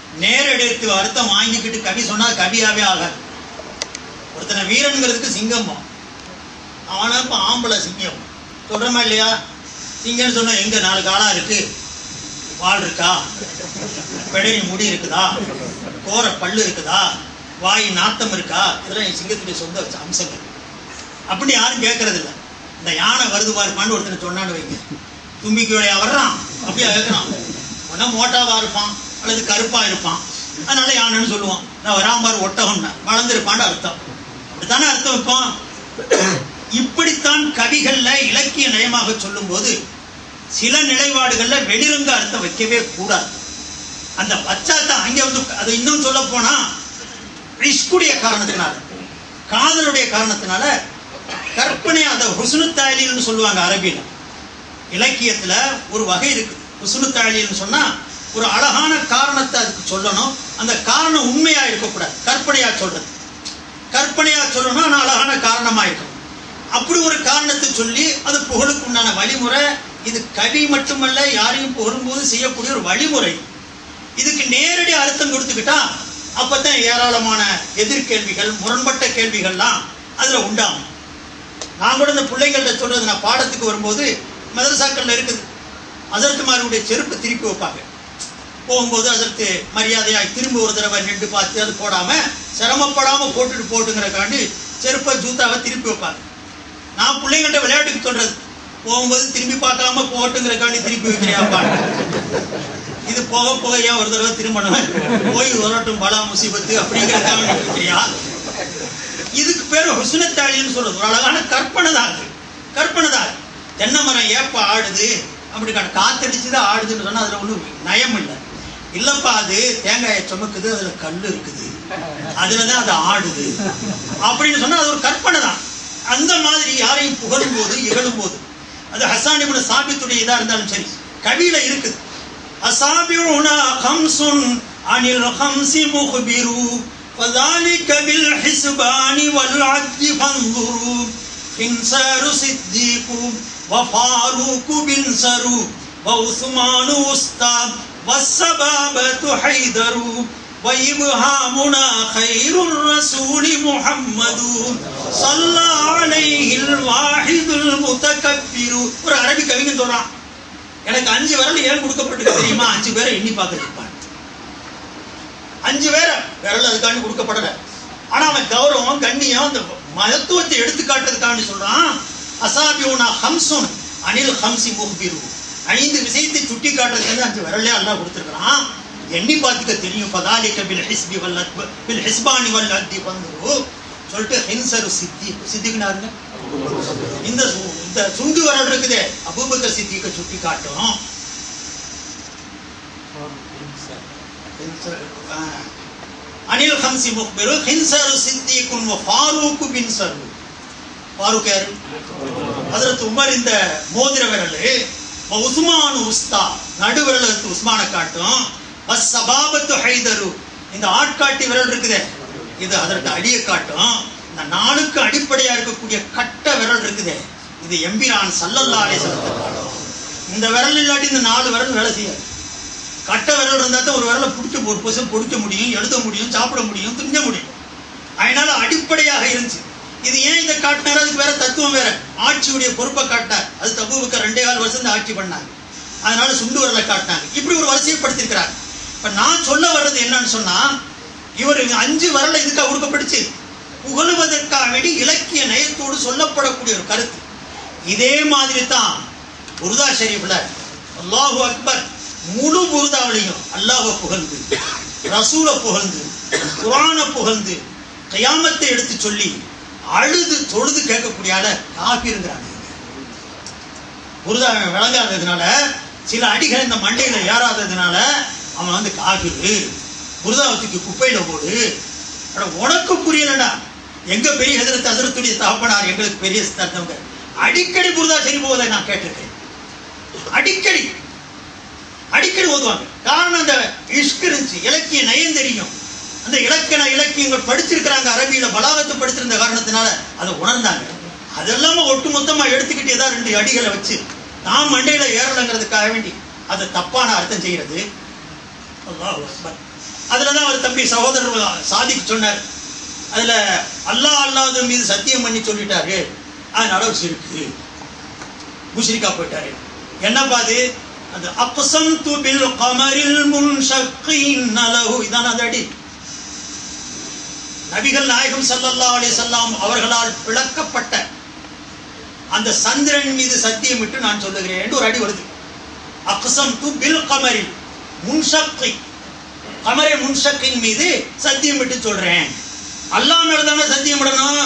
நேரெடுத்து அர்த்தம் வாங்கிக்கிட்டு கவி சொன்னா கவியாவே ஆகாது ஒருத்தனை வீரனுங்கிறதுக்கு சிங்கம் அவனை இப்ப ஆம்பளை சிங்கம் சொல்றமா இல்லையா சிங்கம்னு சொன்னா எங்க நாலு காலா இருக்கு வால் இருக்கா பெடரி முடி இருக்குதா கோர பல்லு இருக்குதா வாய் நாத்தம் இருக்கா இதெல்லாம் என் சிங்கத்துடைய சொந்த அம்சங்கள் அப்படி யாரும் கேட்கறது இல்ல இந்த யானை வருது பாருப்பான்னு ஒருத்தனை சொன்னான்னு வைங்க தும்பிக்கை வழியா வர்றான் அப்படியா கேட்கறான் ஒன்னா மோட்டாவா இருப்பான் அல்லது கருப்பா இருப்பான் அதனால யானைன்னு சொல்லுவோம் நான் வராம பாரு ஒட்டகம்னா வளர்ந்துருப்பான்னு அர்த்தம் அப்படித்தானே அர்த்தம் வைப்போம் இப்படித்தான் கவிகள்ல இலக்கிய நயமாக சொல்லும்போது சில நிலைப்பாடுகள்ல வெளிரங்க அர்த்தம் வைக்கவே கூடாது அந்த பச்சாத்தான் அங்க வந்து அது இன்னும் சொல்ல போனா இஷ்குடைய காரணத்தினால காதலுடைய காரணத்தினால கற்பனை அந்த ஹுசுனு தாலில்னு சொல்லுவாங்க அரபியில இலக்கியத்துல ஒரு வகை இருக்கு ஹுசுனு தாலில்னு சொன்னா ஒரு அழகான காரணத்தை அதுக்கு சொல்லணும் அந்த காரணம் உண்மையா இருக்கக்கூடாது கற்பனையா சொல்றது கற்பனையா சொல்லணும் ஆனா அழகான காரணமா இருக்கணும் அப்படி ஒரு காரணத்தை சொல்லி அது புகழுக்கு உண்டான வழிமுறை இது கவி மட்டுமல்ல யாரையும் புகழும்போது செய்யக்கூடிய ஒரு வழிமுறை இதுக்கு நேரடி அர்த்தம் கொடுத்துக்கிட்டா அப்பதான் ஏராளமான எதிர்கேள்விகள் முரண்பட்ட கேள்விகள்லாம் அதுல உண்டாகும் நான் கூட இந்த பிள்ளைங்கள்ட்ட சொல்றது நான் பாடத்துக்கு வரும்போது மதரசாக்கள்ல இருக்குது அசரத்துமாருடைய செருப்பு திருப்பி வைப்பாங்க போகும்போது அதற்கு மரியாதையாய் திரும்ப ஒரு தடவை நின்று பார்த்து அது போடாம சிரமப்படாம போட்டுட்டு போட்டுங்கிறக்காண்டி செருப்பை ஜூத்தாவை திருப்பி வைப்பாங்க நான் பிள்ளைங்கள்ட்ட விளையாட்டுக்கு சொல்றது போகும்போது திரும்பி பார்க்காம போட்டுங்கிறக்காண்டி திருப்பி வைக்கிறியாப்பா இது போக போக ஏன் ஒரு தடவை திரும்பணும் போய் வரட்டும் பலா முசீபத்து அப்படிங்கிறக்காண்டி வைக்கிறியா இதுக்கு பேர் ஹுசுனத்தாளின்னு சொல்றது ஒரு அழகான கற்பனை தான் அது கற்பனை தான் தென்னை மரம் ஏப்ப ஆடுது அப்படி கா- காத்தடிச்சுதான் ஆடுதுன்னு சொன்னா அதுல ஒண்ணும் நயம் இல்லை இல்லப்பா அது தேங்காயை சுமக்குது அதுல கல் இருக்குது அதுலதான் அது ஆடுது அப்படின்னு சொன்னா அது ஒரு கற்பனை தான் அந்த மாதிரி யாரையும் புகழும் போது இகழும் போது அது ஹசான் இப்னு சாபித்துடைய இதா இருந்தாலும் சரி கவியில இருக்குது அசாபிஉனா ஹம்சுன் அனில் ஹம்சி முஹ்பிரு فذلك بالحسبان والعد فانظروا خنسار صديق وفاروق بن سرو وعثمان وسطى والسبابة حيدر وإبهامنا خير الرسول محمد صلى عليه الواحد المتكبر ஒரு அரபி கவிஞன் சொல்றான் எனக்கு அஞ்சு விரல் ஏன் கொடுக்கப்பட்டிருக்கு தெரியுமா அஞ்சு பேரை எண்ணி பார்த்துருப்பான் அஞ்சு பேரை விரல் அதுக்காண்டி கொடுக்கப்படல ஆனா அவன் கௌரவம் கண்ணியம் அந்த மகத்துவத்தை எடுத்து காட்டுறதுக்காண்டி சொல்றான் அசாபியோனா ஹம்சுன் அனில் ஹம்சி முஹ்பிரு ஐந்து விஷயத்தை சுட்டி காட்டுறதுக்கு அஞ்சு விரலே அல்லாஹ் கொடுத்துருக்கான் எண்ணி பார்த்துக்க தெரியும் பதாலிக்க பில் ஹிஸ்பி வல் அத்ப பில் ஹிஸ்பானி வல் அத்தி பந்துரு சொல்லிட்டு ஹின்சரு சித்தி சித்திக்குனாருங்க இந்த சு- இந்த சுண்டு விரல் இருக்குதே அபூபக்கர் சித்திக்க சுட்டி காட்டும் அனில் ஹம்சி முக்பிரு ஹின்சரு சித்திகுன் வ ஃபாரூக் பின் சரு ஃபாரூக் யாரு ஹஜரத் உமர் இந்த மோதிர விரல் வ உஸ்மான் உஸ்தா நடு விரல் எடுத்து உஸ்மான காட்டும் வ சபாபத்து ஹைதரு இந்த ஆட்காட்டி விரல் இருக்குதே இது அதற்கு அடிய காட்டும் இந்த நாளுக்கு அடிப்படையா இருக்கக்கூடிய கட்ட விரல் இருக்குதே இது எம்பிரான் சல்லல்லா அலைஹிஸ்ஸலாத்தை காட்டும் இந்த விரல் இல்லாட்டி இந்த நாலு விரல் வேலை செய்யாது கட்ட விரல் இருந்தா தான் ஒரு விரலை பிடிச்சி ஒரு பசம் பிடிக்க முடியும் எழுத முடியும் சாப்பிட முடியும் திங்க முடியும் அதனால அடிப்படையாக இருந்துச்சு இது ஏன் இதை காட்டினார் அதுக்கு வேற தத்துவம் வேற ஆட்சியுடைய பொறுப்பை காட்டினார் அது தபுவுக்கு ரெண்டே கால் வருஷம் தான் ஆட்சி பண்ணாங்க அதனால சுண்டு வரலை காட்டினாங்க இப்படி ஒரு வரிசைப்படுத்திருக்கிறார் இப்ப நான் சொல்ல வர்றது என்னன்னு சொன்னா இவர் அஞ்சு வரல இதுக்காக கொடுக்கப்பட்டுச்சு புகழுவதற்காக வேண்டி இலக்கிய நயத்தோடு சொல்லப்படக்கூடிய ஒரு கருத்து இதே மாதிரி தான் புருதா ஷரீஃப்ல அல்லாஹு அக்பர் முழு புருதாவிலையும் அல்லாஹ்வை புகழ்ந்து ரசூலை புகழ்ந்து குரானை புகழ்ந்து கயாமத்தை எடுத்து சொல்லி அழுது தொழுது கேட்கக்கூடிய ஆள காபிருங்கிறாங்க புருதா விளங்காததுனால சில அடிகள் இந்த மண்டையில ஏறாததுனால அவன் வந்து காபிரு புருதாவை தூக்கி குப்பையில போடு அட உனக்கு புரியலடா எங்க பெரிய ஹசரத் ஹசரத்துடைய தகப்பனார் எங்களுக்கு பெரிய தந்தவங்க அடிக்கடி புருதா சரி போவதை நான் கேட்டிருக்கேன் அடிக்கடி அடிக்கடி ஓதுவாங்க காரணம் அந்த இஷ்க் இருந்துச்சு இலக்கிய நயம் தெரியும் அந்த இலக்கண இலக்கியங்கள் படிச்சிருக்கிறாங்க அரபியில பலாகத்தை படிச்சிருந்த காரணத்தினால அதை உணர்ந்தாங்க அதெல்லாம ஒட்டு மொத்தமா எடுத்துக்கிட்டு ஏதாவது ரெண்டு அடிகளை வச்சு நான் மண்டையில ஏறலைங்கிறதுக்காக வேண்டி அதை தப்பான அர்த்தம் செய்யறது அல்லாஹ் அக்பர் அதுல தான் அவர் தம்பி சகோதரர் சாதிக்கு சொன்னார் அதுல அல்லாஹ் அல்லாத மீது சத்தியம் பண்ணி சொல்லிட்டாரு அதனால ஒரு சிறுக்கு முஷ்ரிக்கா போயிட்டாரு என்னப்பா அது அந்த அப்சம் பில் கமரில் முன்ஷக்கின் நலஹு இதான அந்த அடி நபிகள் நாயகம் ஸல்லல்லாஹு அலைஹி வஸல்லம் அவர்களால் பிளக்கப்பட்ட அந்த சந்திரன் மீது சத்தியம் விட்டு நான் சொல்லுகிறேன் என்று ஒரு அடி வருது அக்சம் து பில் கமரில் முன்ஷக்கி கமரை முன்ஷக்கின் மீது சத்தியம் விட்டு சொல்றேன் அல்லாஹ் மேல தானே சத்தியம் விடணும்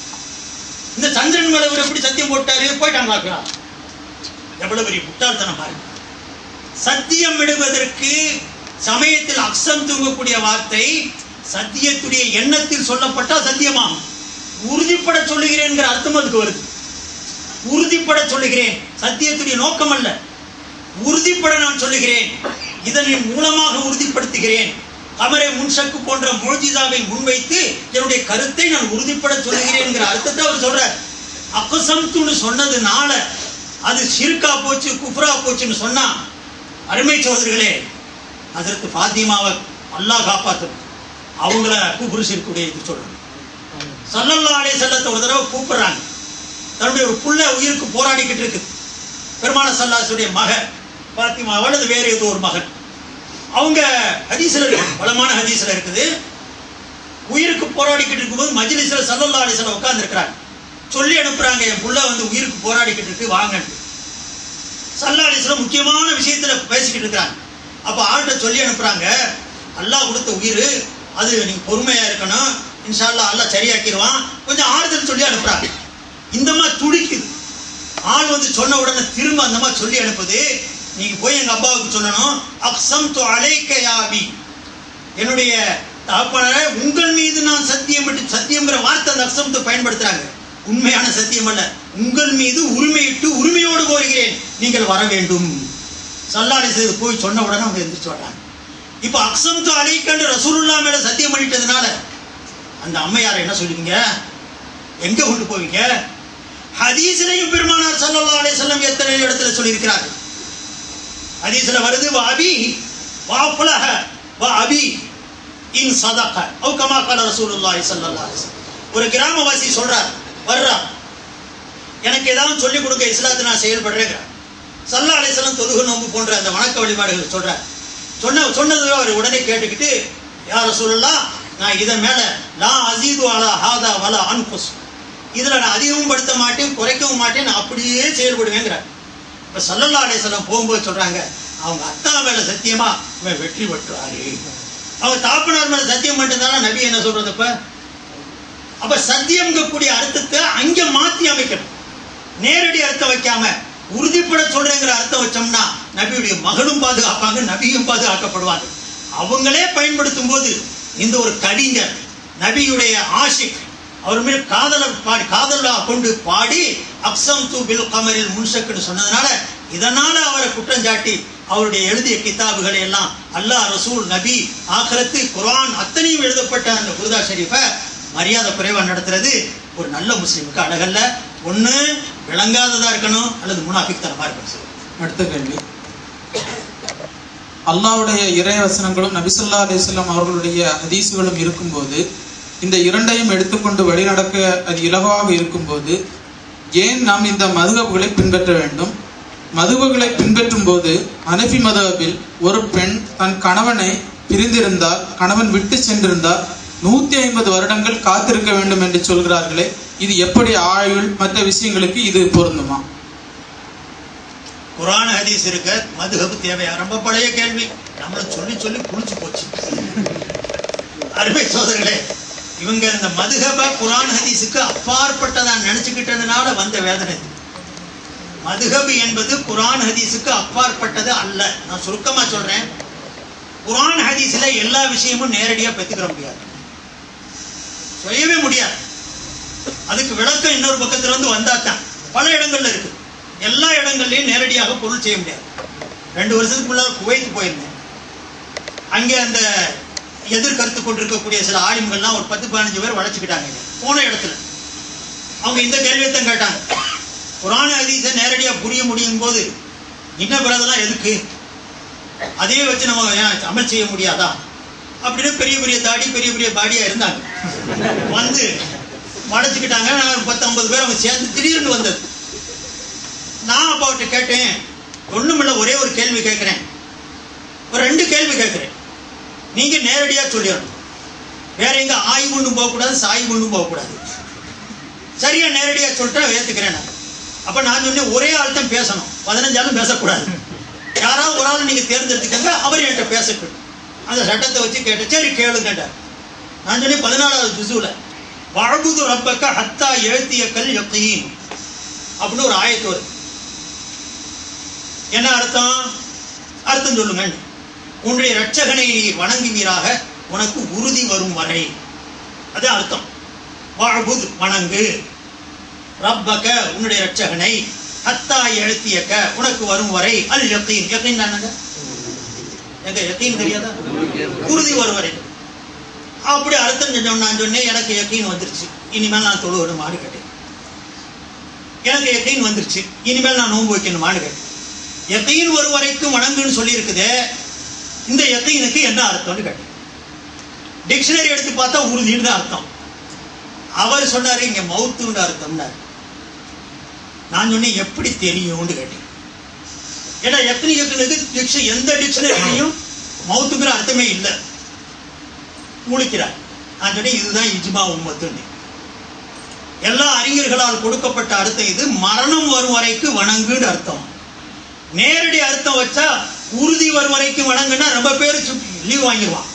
இந்த சந்திரன் மேல இவர் எப்படி சத்தியம் போட்டாரு போயிட்டாங்களா எவ்வளவு பெரிய முட்டாள்தனம் பாருங்க சத்தியம் விடுவதற்கு சமயத்தில் அக்ஷம் தூங்கக்கூடிய வார்த்தை சத்தியத்துடைய எண்ணத்தில் சொல்லப்பட்டா சத்தியமாகும் உறுதிப்பட சொல்லுகிறேன்ங்கிற அர்த்தம் அதுக்கு வருது உறுதிப்பட சொல்லுகிறேன் சத்தியத்துடைய நோக்கம் அல்ல உறுதிப்பட நான் சொல்லுகிறேன் இதனின் மூலமாக உறுதிப்படுத்துகிறேன் கமரை முன்சக்கு போன்ற மொழிஜிதாவை முன்வைத்து என்னுடைய கருத்தை நான் உறுதிப்பட சொல்லுகிறேன்ங்கிற அர்த்தத்தை அவர் சொல்றார் அக்கசம்துன்னு சொன்னதுனால அது சிறுக்கா போச்சு குஃப்ரா போச்சுன்னு சொன்னா அருமை சோதர்களே அதற்கு ஃபாத்திமாவை அல்லாஹ் காப்பாத்தணும் அவங்கள குஃப்ரு சிறுக்குடைய இது சொல்லணும் சல்லல்லா அலைஹி செல்லத்தை ஒரு தடவை கூப்பிடுறாங்க தன்னுடைய ஒரு புள்ள உயிருக்கு போராடிக்கிட்டு இருக்கு பெருமான சல்லாசுடைய மகன் பாத்திமாவோட அது வேற ஏதோ ஒரு மகன் அவங்க ஹதீஸ்ல இருக்கு பலமான ஹதீஸ்ல இருக்குது உயிருக்கு போராடிக்கிட்டு இருக்கும்போது மஜ்லிஸ்ல சல்லல்லா அலிஸ்ல உட்கார்ந்து இருக்கிறாங்க சொல்லி அனுப்புறாங்க என் புள்ள வந்து உயிருக்கு போராடிக்கிட்டு இருக்கு வாங்கன்னு சல்லா அலிஸ்ல முக்கியமான விஷயத்துல பேசிக்கிட்டு இருக்கிறாங்க அப்ப ஆள்கிட்ட சொல்லி அனுப்புறாங்க அல்லாஹ் கொடுத்த உயிர் அது நீங்க பொறுமையா இருக்கணும் இன்ஷா அல்லாஹ் அல்லாஹ் சரியாக்கிடுவான் கொஞ்சம் ஆறுதல் சொல்லி அனுப்புறாங்க இந்த மாதிரி துடிக்குது ஆள் வந்து சொன்ன உடனே திரும்ப அந்த மாதிரி சொல்லி அனுப்புது நீங்க போய் எங்க அப்பாவுக்கு சொல்லணும் அக்ஸம் து அலைக்க யாபி என்னுடைய தகப்பனரே உங்கள் மீது நான் சத்தியம் விட்டு சத்தியம்ங்கிற வார்த்தை அந்த அக்ஸம் து பயன்படுத்துறாங்க உண்மையான சத்தியம் அல்ல உங்கள் மீது உரிமையிட்டு உரிமையோடு கோருகிறேன் நீங்கள் வர வேண்டும் சல்லாடி செய்து போய் சொன்ன உடனே அவங்க எந்திரிச்சு வர்றாங்க இப்ப அக்ஸம் து அலைக்கன்று ரசூலுல்லா மேல சத்தியம் பண்ணிட்டதுனால அந்த அம்மையார் என்ன சொல்லுவீங்க எங்க கொண்டு போவீங்க ஹதீஸ்லையும் பெருமானார் ஸல்லல்லாஹு அலைஹி வஸல்லம் எத்தனை இடத்துல சொல்லியிருக்கிறார்கள் ஹதீஸ்ல வருது வா அபி வா ஃபுலஹ வா அபி இன் சதக அவ் கமா கால ரசூலுல்லாஹி ஸல்லல்லாஹு அலைஹி வஸல்லம் ஒரு கிராமவாசி சொல்றார் வர்றா எனக்கு ஏதாவது சொல்லிக் கொடுக்க இஸ்லாத்தை நான் செயல்படுறேங்க சல்லா அலிஸ்லாம் தொழுகு நோம்பு போன்ற அந்த வணக்க வழிபாடுகள் சொல்றார் சொன்ன சொன்னது அவர் உடனே கேட்டுக்கிட்டு யார் ரசூலுல்லாஹ் நான் இதன் மேல லா அசீது அலா ஹாதா வலா அன்குஸ் இதுல நான் அதிகமும் படுத்த மாட்டேன் குறைக்கவும் மாட்டேன் நான் அப்படியே செயல்படுவேங்கிறார் இப்ப சல்லல்லா அலிஸ்லாம் போகும்போது சொல்றாங்க அவங்க அத்தா மேல சத்தியமா இவன் வெற்றி பெற்றாரு அவங்க தாப்பனார் மேல சத்தியம் மட்டும்தானே நபி என்ன சொல்றது இப்ப அப்ப சத்தியம்ங்கக்கூடிய அர்த்தத்தை அங்க மாத்தி அமைக்கணும் நேரடி அர்த்தம் வைக்காம உறுதிப்பட சொல்றேங்கிற அர்த்தம் வச்சோம்னா நபியுடைய மகளும் பாதுகாப்பாங்க நபியும் பாதுகாக்கப்படுவாங்க அவங்களே பயன்படுத்தும் போது இந்த ஒரு கவிஞர் நபியுடைய ஆஷிக் அவர் மேல் காதல பாடி காதலா கொண்டு பாடி அக்ஸம் து பில் கமரில் முன்சக்குன்னு சொன்னதுனால இதனால அவரை குற்றம் சாட்டி அவருடைய எழுதிய கிதாபுகளை எல்லாம் அல்லாஹ் ரசூல் நபி ஆഖിറத்து குர்ஆன் அத்தனையும் எழுதப்பட்ட அந்த குருதா ஷரீஃபை மரியாதை குறைவா நடத்துறது ஒரு நல்ல முஸ்லிமுக்கு அழகல்ல ஒண்ணு விளங்காததா இருக்கணும் அல்லது முனாஃபிக்தனமா இருக்கணும் அடுத்த கேள்வி அல்லாஹ்வுடைய இறை வசனங்களும் நபிசுல்லா அலிஸ்லாம் அவர்களுடைய ஹதீஸுகளும் இருக்கும்போது இந்த இரண்டையும் எடுத்துக்கொண்டு வழிநடக்க அது இலகுவாக இருக்கும்போது ஏன் நாம் இந்த மதுகபுகளை பின்பற்ற வேண்டும் மதுவுகளை பின்பற்றும் போது அனபி மதுஹபில் ஒரு பெண் தன் கணவனை பிரிந்திருந்தால் கணவன் விட்டு சென்றிருந்தால் நூத்தி ஐம்பது வருடங்கள் காத்திருக்க வேண்டும் என்று சொல்கிறார்களே இது எப்படி ஆயுள் மற்ற விஷயங்களுக்கு இது பொருந்துமா குரான் ஹதீஸ் இருக்க மதுஹபு தேவையா ரொம்ப பழைய கேள்வி நம்மள சொல்லி சொல்லி புளிச்சு போச்சு அருமை சோதர்களே இவங்க இந்த மதுஹப குரான் ஹதீஸுக்கு அப்பாற்பட்டதா நினைச்சுக்கிட்டதுனால வந்த வேதனை இது. மதுஹபு என்பது குரான் ஹதீஸுக்கு அப்பாற்பட்டது அல்ல நான் சுருக்கமா சொல்றேன் குரான் ஹதீஸ்ல எல்லா விஷயமும் நேரடியா பெற்றுக்கிற முடியாது சொல்லவே முடியாது அதுக்கு விளக்கம் இன்னொரு பக்கத்துல இருந்து வந்தாதான் பல இடங்கள்ல இருக்கு எல்லா இடங்கள்லயும் நேரடியாக பொருள் செய்ய முடியாது ரெண்டு வருஷத்துக்கு முன்னால குவைத் போயிருந்தேன் அங்க அந்த எதிர்கருத்து கொண்டிருக்கக்கூடிய சில ஆலிம்கள்லாம் ஒரு பத்து பதினஞ்சு பேர் வளைச்சுக்கிட்டாங்க இங்க. போன இடத்துல அவங்க இந்த கேள்வியை தான் கேட்டாங்க குரான் ஹதீஸை நேரடியா புரிய முடியும் போது இன்ன பிறதெல்லாம் எதுக்கு அதையே வச்சு நம்ம ஏன் அமல் செய்ய முடியாதா அப்படின்னு பெரிய பெரிய தாடி பெரிய பெரிய பாடியா இருந்தாங்க வந்து மடைச்சுக்கிட்டாங்க நான் பத்து ஐம்பது பேர் அவங்க சேர்ந்து திடீர்னு வந்தது நான் அப்பா அவர்கிட்ட கேட்டேன் ஒண்ணுமில்ல ஒரே ஒரு கேள்வி கேட்கிறேன் ஒரு ரெண்டு கேள்வி கேட்கிறேன் நீங்க நேரடியா சொல்லிடணும் வேற எங்க ஆய்வு ஒன்றும் போகக்கூடாது சாய்வு ஒன்றும் போகக்கூடாது சரியா நேரடியா சொல்லிட்டா ஏத்துக்கிறேன் நான் அப்ப நான் சொன்னேன் ஒரே ஆள் தான் பேசணும் பதினஞ்சாலும் பேசக்கூடாது யாராவது ஒரு ஆள் நீங்க தேர்ந்தெடுத்துக்கங்க அவர் என்கிட்ட பேசட்டும் அந்த சட்டத்தை வச்சு கேட்டேன் சரி கேளு கேட்டார் நான் சொன்னேன் பதினாலாவது ஜுசுல வாழ்புது ரப்பக்க ஹத்தா எழுத்திய கல் யக்கீன் அப்படின்னு ஒரு ஆயத்து வருது என்ன அர்த்தம் அர்த்தம் சொல்லுங்க உன்னுடைய இரட்சகனை நீ வணங்குவீராக உனக்கு உறுதி வரும் வரை அது அர்த்தம் வாழ்புது வணங்கு ரப்பக உன்னுடைய இரட்சகனை ஹத்தா எழுத்தியக்க உனக்கு வரும் வரை அல் யக்கீன் யக்கீன் தானங்க எங்க யக்கீன் தெரியாதா உறுதி வரும் வரை அப்படி அர்த்தம் செஞ்சோம் நான் சொன்னேன் எனக்கு யக்கீன் வந்துருச்சு இனிமேல் நான் தொழுவணுமான்னு கேட்டேன் எனக்கு யக்கீன் வந்துருச்சு இனிமேல் நான் நோன்பு வைக்கணுமான்னு கேட்டேன் யக்கீன் ஒரு வரைக்கும் வணங்குன்னு சொல்லி இருக்குது இந்த யக்கீனுக்கு என்ன அர்த்தம்னு கேட்டேன் டிக்ஷனரி எடுத்து பார்த்தா உறுதின்னு தான் அர்த்தம் அவர் சொன்னாரு இங்க மவுத்துன்னு அர்த்தம்னாரு நான் சொன்னேன் எப்படி தெரியும்னு கேட்டேன் ஏன்னா எத்தனை யக்கீனுக்கு டிக்ஷ எந்த டிக்ஷனரிலையும் மவுத்துங்கிற அர்த்தமே இல்லை முழிக்கிறார் நான் சொன்னேன் இதுதான் இஜ்மா உம்மத்துன்னு எல்லா அறிஞர்களால் கொடுக்கப்பட்ட அர்த்தம் இது மரணம் வரும் வரைக்கும் வணங்குன்னு அர்த்தம் நேரடி அர்த்தம் வச்சா உறுதி வரும் வரைக்கும் வணங்குன்னா ரொம்ப பேர் லீவ் வாங்கிடுவான்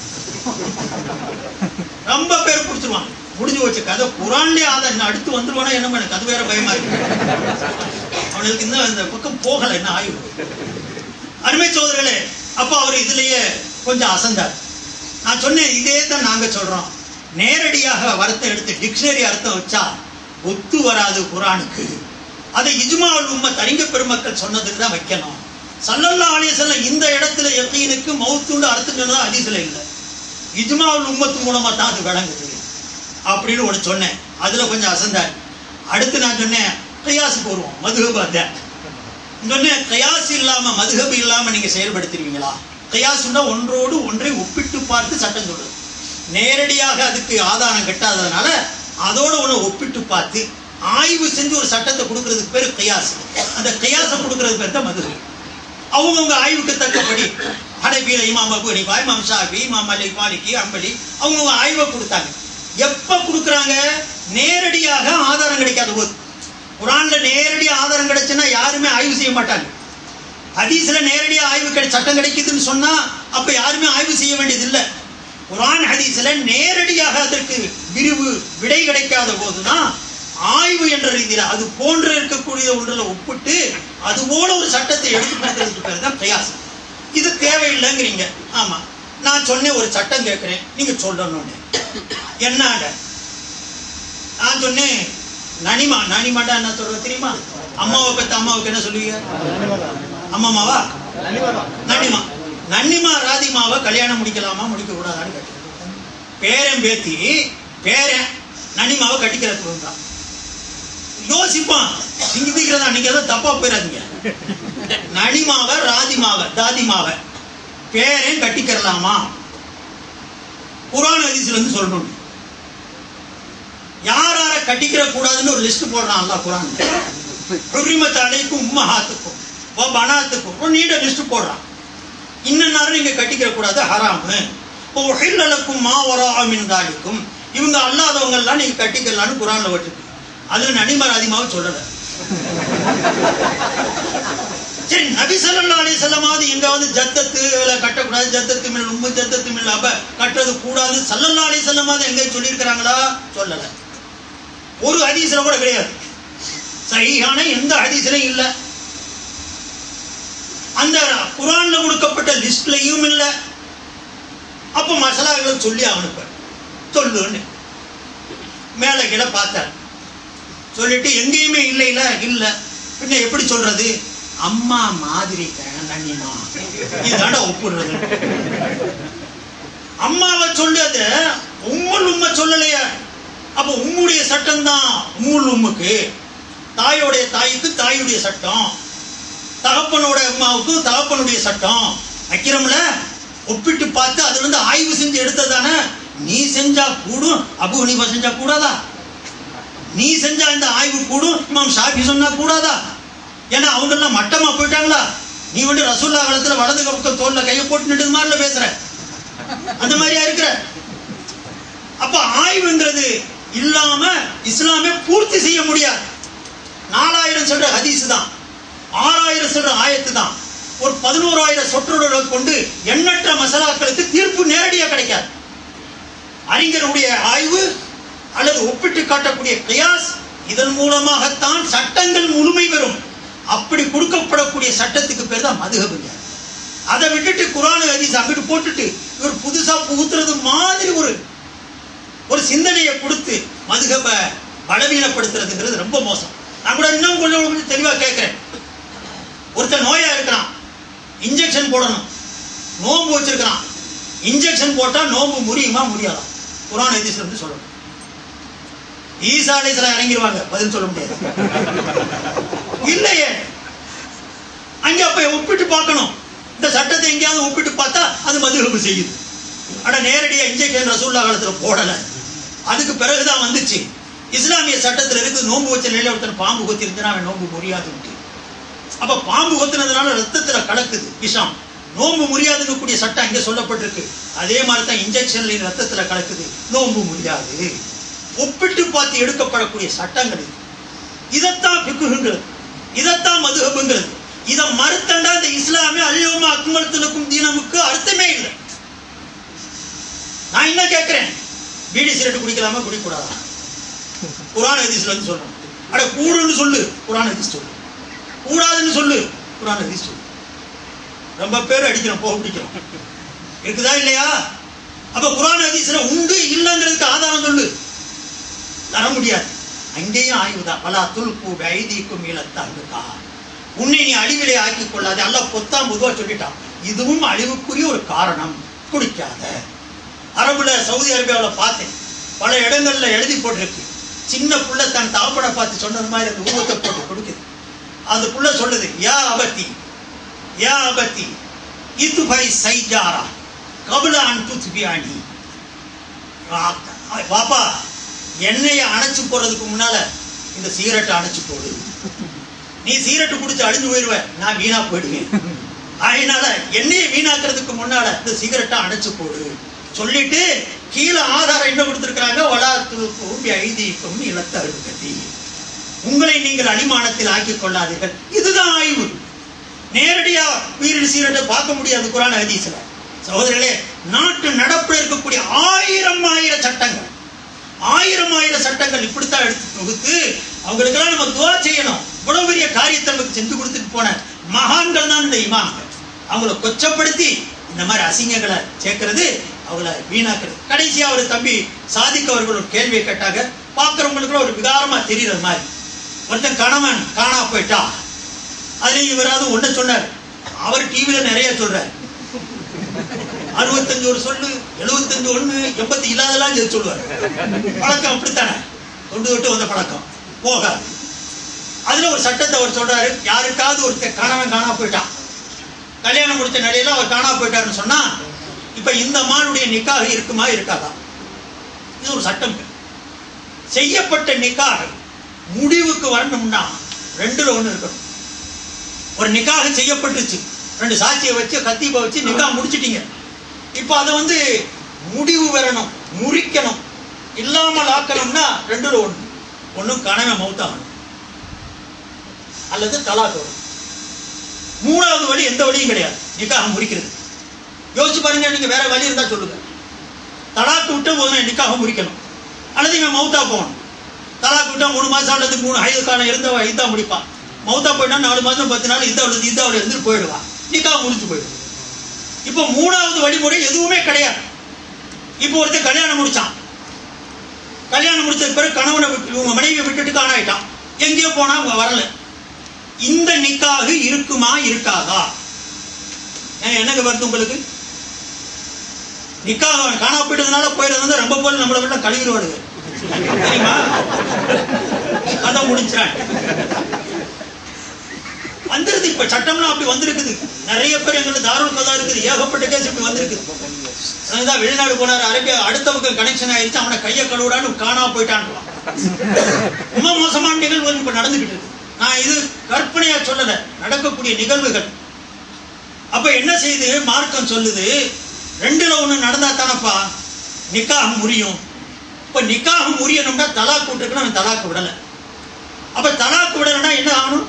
ரொம்ப பேர் பிடிச்சிருவான் முடிஞ்சு வச்ச கதை குரான்லயே ஆதார் அடுத்து வந்துருவானா என்ன எனக்கு அது வேற பயமா இருக்கு அவனுக்கு இன்னும் இந்த பக்கம் போகல என்ன ஆய்வு அருமை சோதரர்களே அப்ப அவர் இதுலயே கொஞ்சம் அசந்தார் நான் சொன்னேன் இதே தான் நாங்க சொல்றோம் நேரடியாக அர்த்தம் எடுத்து டிக்ஷனரி அர்த்தம் வச்சா ஒத்து வராது குரானுக்கு அதை இஜ்மாவுல் உம்மத் அறிஞ பெருமக்கள் சொன்னதுக்கு தான் வைக்கணும் சல்லல்லா அலிசல்லம் இந்த இடத்துல யக்கீனுக்கு மௌத்துண்டு அர்த்தம் சொன்னதா ஹதீஸ்ல இல்லை இஜ்மாவுல் உம்மத்து மூலமா தான் அது விளங்குது அப்படின்னு ஒன்று சொன்னேன் அதுல கொஞ்சம் அசந்தார் அடுத்து நான் சொன்னேன் கயாசுக்கு வருவோம் மதுகபு அந்த சொன்னேன் கயாஸ் இல்லாம மதுகபு இல்லாம நீங்க செயல்படுத்துறீங்களா கயாசுன்னா ஒன்றோடு ஒன்றை ஒப்பிட்டு பார்த்து சட்டம் சொல்றது நேரடியாக அதுக்கு ஆதாரம் கட்டாததுனால அதோட ஒன்று ஒப்பிட்டு பார்த்து ஆய்வு செஞ்சு ஒரு சட்டத்தை கொடுக்கறதுக்கு பேர் கயாஸ் அந்த கயாசை கொடுக்கறது பேர் தான் மதுகபு அவங்கவுங்க ஆய்வுக்கு தக்கபடி ஹனபியில இமாம் அபு ஹனீஃபா இமாம் ஷாஃபி இமாம் மலிக் மாலிகி அம்பலி அவங்கவுங்க ஆய்வை கொடுத்தாங்க எப்ப கொடுக்குறாங்க நேரடியாக ஆதாரம் கிடைக்காத போது குரான்ல நேரடி ஆதாரம் கிடைச்சுன்னா யாருமே ஆய்வு செய்ய மாட்டாங்க ஹதீஸ்ல நேரடியா ஆய்வு கிடை சட்டம் கிடைக்குதுன்னு சொன்னா அப்ப யாருமே ஆய்வு செய்ய வேண்டியது இல்லை குரான் ஹதீஸ்ல நேரடியாக அதற்கு விரிவு விடை கிடைக்காத போதுதான் ஆய்வு என்ற ரீதியில அது போன்று இருக்கக்கூடிய ஒன்றில் ஒப்பிட்டு அது போல ஒரு சட்டத்தை எடுத்து கொடுக்கறதுக்கு பேர் தான் பிரயாசம் இது தேவையில்லைங்கிறீங்க ஆமா நான் சொன்னேன் ஒரு சட்டம் கேட்கிறேன் நீங்க சொல்லணும்னு என்னங்க நான் சொன்னேன் நனிமா நனிமாட்டா என்ன சொல்றது தெரியுமா அம்மாவை பத்த அம்மாவுக்கு என்ன சொல்லுவீங்க அம்மாமாவா நன்னிமா நன்னிமா ராதிமாவை கல்யாணம் முடிக்கலாமா முடிக்க கூடாதான்னு கேட்டேன் பேரன் பேத்தி பேரன் நன்னிமாவை கட்டிக்கிறதுக்கு வந்தான் யோசிப்பான் சிந்திக்கிறதா நீங்க எதாவது தப்பா போயிடாதீங்க நனிமாவை ராதிமாவை தாதிமாவை பேரன் கட்டிக்கிறலாமா குரான் ஹதீஸ்ல இருந்து சொல்லணும் யார் யார கட்டிக்கிற கூடாதுன்னு ஒரு லிஸ்ட் போடுறான் அல்லாஹ் குரான் ஹுரிமத் அலைக்கும் உம்மஹாத்துக்கும் ஓ பனாத்துக்கும் ஒரு நீண்ட லிஸ்ட் போடுறான் இன்னும் நீங்க கட்டிக்கிற கூடாது ஹராமு இப்போ ஹில்லலுக்கும் மா வராமின் தாலிக்கும் இவங்க அல்லாதவங்க எல்லாம் நீங்க கட்டிக்கலாம்னு குரான்ல வச்சிருக்கு அதுல நனிமர் அதிகமாக சொல்லல சரி நபி ஸல்லல்லாஹு அலைஹி வஸல்லமாவது எங்காவது ஜத்தத்துல கட்டக்கூடாது ஜத்தத்து மில் உம்மு ஜத்தத்து மில் அப கட்டுறது கூடாது ஸல்லல்லாஹு அலைஹி வஸல்லமாவது எங்க சொல்லியிருக்கிறாங்களா சொல்லல ஒரு ஹதீஸ்ல கூட கிடையாது சஹீஹான எந்த ஹதீஸ்லயும் இல்ல அந்த குரான்ல கொடுக்கப்பட்ட லிஸ்ட்லயும் இல்ல அப்ப மசாலாகளை சொல்லி அவனுக்கு சொல்லுன்னு மேல கீழே பார்த்தார் சொல்லிட்டு எங்கேயுமே இல்லைல இல்ல பின்ன எப்படி சொல்றது அம்மா மாதிரி நன்னிமா இதாண்ட ஒப்புடுறது அம்மாவை சொல்லது உம்முல் உம்ம சொல்லலையா அப்ப உம்முடைய சட்டம் தான் உம்முல் உம்முக்கு தாயோடைய தாய்க்கு தாயுடைய சட்டம் தகப்பனுடைய அம்மாவுக்கு தகப்பனுடைய சட்டம் வைக்கிறோம்ல ஒப்பிட்டு பார்த்து அதுல இருந்து ஆய்வு செஞ்சு எடுத்ததானே நீ செஞ்சா கூடும் அபு ஹனீஃபா செஞ்சா கூடாதா நீ செஞ்சா இந்த ஆய்வு கூடும் இமாம் ஷாஃபி சொன்னா கூடாதா ஏன்னா அவங்க எல்லாம் மட்டமா போயிட்டாங்களா நீ வந்து ரசூல்லா காலத்துல வலது பக்கம் தோல்ல கையை போட்டு நின்று மாதிரில பேசுற அந்த மாதிரியா இருக்கிற அப்ப ஆய்வுங்கிறது இல்லாம இஸ்லாமே பூர்த்தி செய்ய முடியாது நாலாயிரம் சொல்ற ஹதீஸ் தான் ஆறாயிரம் சொல்ற ஆயத்து தான் ஒரு பதினோராயிரம் சொற்றொடர்களை கொண்டு எண்ணற்ற மசாலாக்களுக்கு தீர்ப்பு நேரடியா கிடைக்காது அறிஞருடைய ஆய்வு அல்லது ஒப்பிட்டு காட்டக்கூடிய கியாஸ் இதன் மூலமாகத்தான் சட்டங்கள் முழுமை பெறும் அப்படி கொடுக்கப்படக்கூடிய சட்டத்துக்கு பேர் தான் மதுகபுங்க அதை விட்டுட்டு குரான் ஹதீஸ் அங்கிட்டு போட்டுட்டு இவர் புதுசா புகுத்துறது மாதிரி ஒரு ஒரு சிந்தனையை கொடுத்து மதுகப பலவீனப்படுத்துறதுங்கிறது ரொம்ப மோசம் நான் கூட இன்னும் கொஞ்சம் கொஞ்சம் தெளிவா கேட்கிறேன் ஒருத்தன் நோயா இருக்கிறான் இன்ஜெக்ஷன் போடணும் நோன்பு வச்சிருக்கிறான் இன்ஜெக்ஷன் போட்டா நோன்பு முடியுமா முடியாதா குரான் ஹதீஸ்ல இருந்து சொல்லணும் ஈசா அலைஹிஸ்ஸலாம் இறங்கிடுவாங்க பதில் சொல்ல முடியாது இல்லையே அங்க அப்ப ஒப்பிட்டு பார்க்கணும் இந்த சட்டத்தை எங்கேயாவது ஒப்பிட்டு பார்த்தா அது மதுகபு செய்யுது ஆனா நேரடியா இன்ஜெக்ஷன் ரசூல்லா காலத்துல போடல அதுக்கு பிறகுதான் வந்துச்சு இஸ்லாமிய சட்டத்துல இருக்கு நோன்பு வச்ச நிலையில ஒருத்தன் பாம்பு கொத்தி இருந்துன்னா அவன் நோன்பு முடியாதுன்ட்டு அப்ப பாம்பு கொத்தினதுனால ரத்தத்துல கலக்குது விஷம் நோன்பு முடியாதுன்னு கூடிய சட்டம் இங்க சொல்லப்பட்டிருக்கு அதே மாதிரி தான் இன்ஜெக்ஷன்ல ரத்தத்துல கலக்குது நோன்பு முடியாது ஒப்பிட்டு பார்த்து எடுக்கப்படக்கூடிய சட்டங்கள் இது இதைத்தான் பிக்குங்கிறது இதைத்தான் மதுஹபுங்கிறது இதை மறுத்தண்டா இந்த இஸ்லாமிய அல்யோமா அக்மலத்தினுக்கும் தீனமுக்கு அர்த்தமே இல்லை நான் என்ன கேட்கிறேன் பீடி சிகரெட் குடிக்கலாமா குடிக்கூடாதா குரான் ஹதீஸ்ல வந்து சொல்லணும் அட கூடுன்னு சொல்லு குரான் ஹதீஸ் சொல்லு கூடாதுன்னு சொல்லு குரான் ஹதீஸ் சொல்லு ரொம்ப பேர் அடிக்கிறோம் போக பிடிக்கிறோம் இருக்குதா இல்லையா அப்ப குரான் ஹதீஸ்ல உண்டு இல்லைங்கிறதுக்கு ஆதாரம் சொல்லு தர முடியாது அங்கேயும் ஆய்வுதான் பலா துல்கு வைதிக்கும் இலத்தாண்டுக்கா உன்னை நீ அழிவிலே ஆக்கிக் கொள்ளாது அல்ல பொத்தாம் பொதுவா சொல்லிட்டான் இதுவும் அழிவுக்குரிய ஒரு காரணம் குடிக்காத அரபுல சவுதி அரேபியாவில் பார்த்தேன் பல இடங்கள்ல எழுதி போட்டிருக்கு சின்ன புள்ள தன் தாப்பனை பார்த்து சொன்னது மாதிரி அந்த உருவத்தை போட்டு கொடுக்குது அந்த புள்ள சொல்லுது யா அபத்தி யா அபத்தி இது பை சைஜாரா கபுல அன்பு துபியாணி பாப்பா எண்ணெயை அணைச்சு போறதுக்கு முன்னால இந்த சிகரெட்டை அணைச்சு போடு நீ சிகரெட்டு குடிச்சு அழிஞ்சு போயிடுவ நான் வீணா போயிடுவேன் அதனால எண்ணெயை வீணாக்குறதுக்கு முன்னால இந்த சிகரெட்டை அணைச்சு போடு சொல்லிட்டு கீழே ஆதாரம் என்ன கொடுத்திருக்கிறாங்க வளாத்துக்கும் ஐதீக்கும் இலத்த அழுகதி உங்களை நீங்கள் அடிமானத்தில் ஆக்கிக் கொள்ளாதீர்கள் இதுதான் ஆய்வு நேரடியா உயிரிழு சீரட்டை பார்க்க முடியாது குரான் ஹதீஸ்ல சகோதரர்களே நாட்டு நடப்பில் இருக்கக்கூடிய ஆயிரம் ஆயிரம் சட்டங்கள் ஆயிரம் ஆயிரம் சட்டங்கள் இப்படித்தான் எடுத்து தொகுத்து அவங்களுக்கெல்லாம் நம்ம துவா செய்யணும் இவ்வளவு பெரிய காரியத்தை நமக்கு செஞ்சு கொடுத்துட்டு போன மகான்கள் தான் இந்த இமாம்கள் அவங்கள கொச்சப்படுத்தி இந்த மாதிரி அசிங்கங்களை சேர்க்கறது அவங்கள வீணாக்குறது கடைசியா ஒரு தம்பி சாதிக்க அவர்கள் ஒரு கேள்வியை கேட்டாங்க பார்க்கறவங்களுக்கு ஒரு விகாரமா தெரியறது மாதிரி ஒருத்தன் கணவன் காணா போயிட்டா அதுலயும் இவராது ஒண்ணு சொன்னார் அவர் டிவில நிறைய சொல்றார் அறுபத்தஞ்சு ஒரு சொல்லு எழுபத்தஞ்சு ஒண்ணு எண்பத்தி இல்லாதெல்லாம் சேர்த்து சொல்லுவார் பழக்கம் அப்படித்தானே தொண்டு தொட்டு வந்த பழக்கம் போகாது அதுல ஒரு சட்டத்தை அவர் சொல்றாரு யாருக்காவது ஒரு கணவன் காணா போயிட்டான் கல்யாணம் முடிச்ச நிலையில அவர் காணா போயிட்டாருன்னு சொன்னா இப்ப இந்த மானுடைய நிக்காக இருக்குமா இருக்காதா இது ஒரு சட்டம் செய்யப்பட்ட நிக்காக முடிவுக்கு வரணும்னா ரெண்டுல ஒண்ணு இருக்கணும் ஒரு நிக்காக செய்யப்பட்டுச்சு ரெண்டு சாட்சியை வச்சு கத்தீபை வச்சு நிக்கா முடிச்சிட்டீங்க இப்ப அதை வந்து முடிவு வரணும் முறிக்கணும் இல்லாமல் ஆக்கணும்னா ரெண்டுல ஒண்ணு ஒண்ணும் கனவை மௌத்தாகணும் அல்லது தலாக் வரும் மூணாவது வழி எந்த வழியும் கிடையாது நிக்காக முறிக்கிறது யோசிச்சு பாருங்க நீங்க வேற வழி இருந்தா சொல்லுங்க தலாக்கு விட்டு முதல்ல நிக்காக முறிக்கணும் அல்லது இவன் மௌத்தா போகணும் தலாக்கு விட்டா மூணு மாசம் அல்லது மூணு ஹைதுக்கான இருந்தவ இதா முடிப்பான் மௌத்தா போயிட்டா நாலு மாசம் பத்து நாள் இந்த உள்ளது இந்த அவளை இருந்துட்டு போயிடுவான் நிக்காக முடிச்சு போயிடும் இப்போ மூணாவது வழிமுறை எதுவுமே கிடையாது இப்போ ஒருத்தர் கல்யாணம் முடிச்சான் கல்யாணம் முடிச்சதுக்கு பிறகு கணவனை விட்டு உங்க மனைவியை விட்டுட்டு காணாயிட்டான் எங்கேயோ போனா அவங்க வரல இந்த நிக்காக இருக்குமா இருக்காதா ஏன் என்னங்க வருது உங்களுக்கு நிக்காக காணா போயிட்டதுனால போயிடுறது ரொம்ப போல நம்மளை விட கழுவிடுவாடுங்க தெரியுமா அதான் முடிச்சான் வந்துருது இப்ப சட்டம்லாம் அப்படி வந்திருக்குது நிறைய பேர் எங்களுக்கு தாருள் கதா இருக்குது ஏகப்பட்ட கேஸ் இப்படி வந்திருக்குது அதுதான் வெளிநாடு போனாரு அரேபியா அடுத்தவங்க கனெக்ஷன் ஆயிருச்சு அவனை கையை கழுவிடான்னு காணாம போயிட்டான்றான் ரொம்ப மோசமான நிகழ்வுகள் இப்ப நடந்துகிட்டு இருக்கு நான் இது கற்பனையா சொல்லல நடக்கக்கூடிய நிகழ்வுகள் அப்ப என்ன செய்யுது மார்க்கம் சொல்லுது ரெண்டுல ஒண்ணு நடந்தா தானப்பா நிக்காக முறியும் இப்ப நிக்காக முறியணும்னா தலாக் விட்டுருக்குன்னா அவன் தலாக்கு விடல அப்ப தலாக்கு விடலைன்னா என்ன ஆகணும்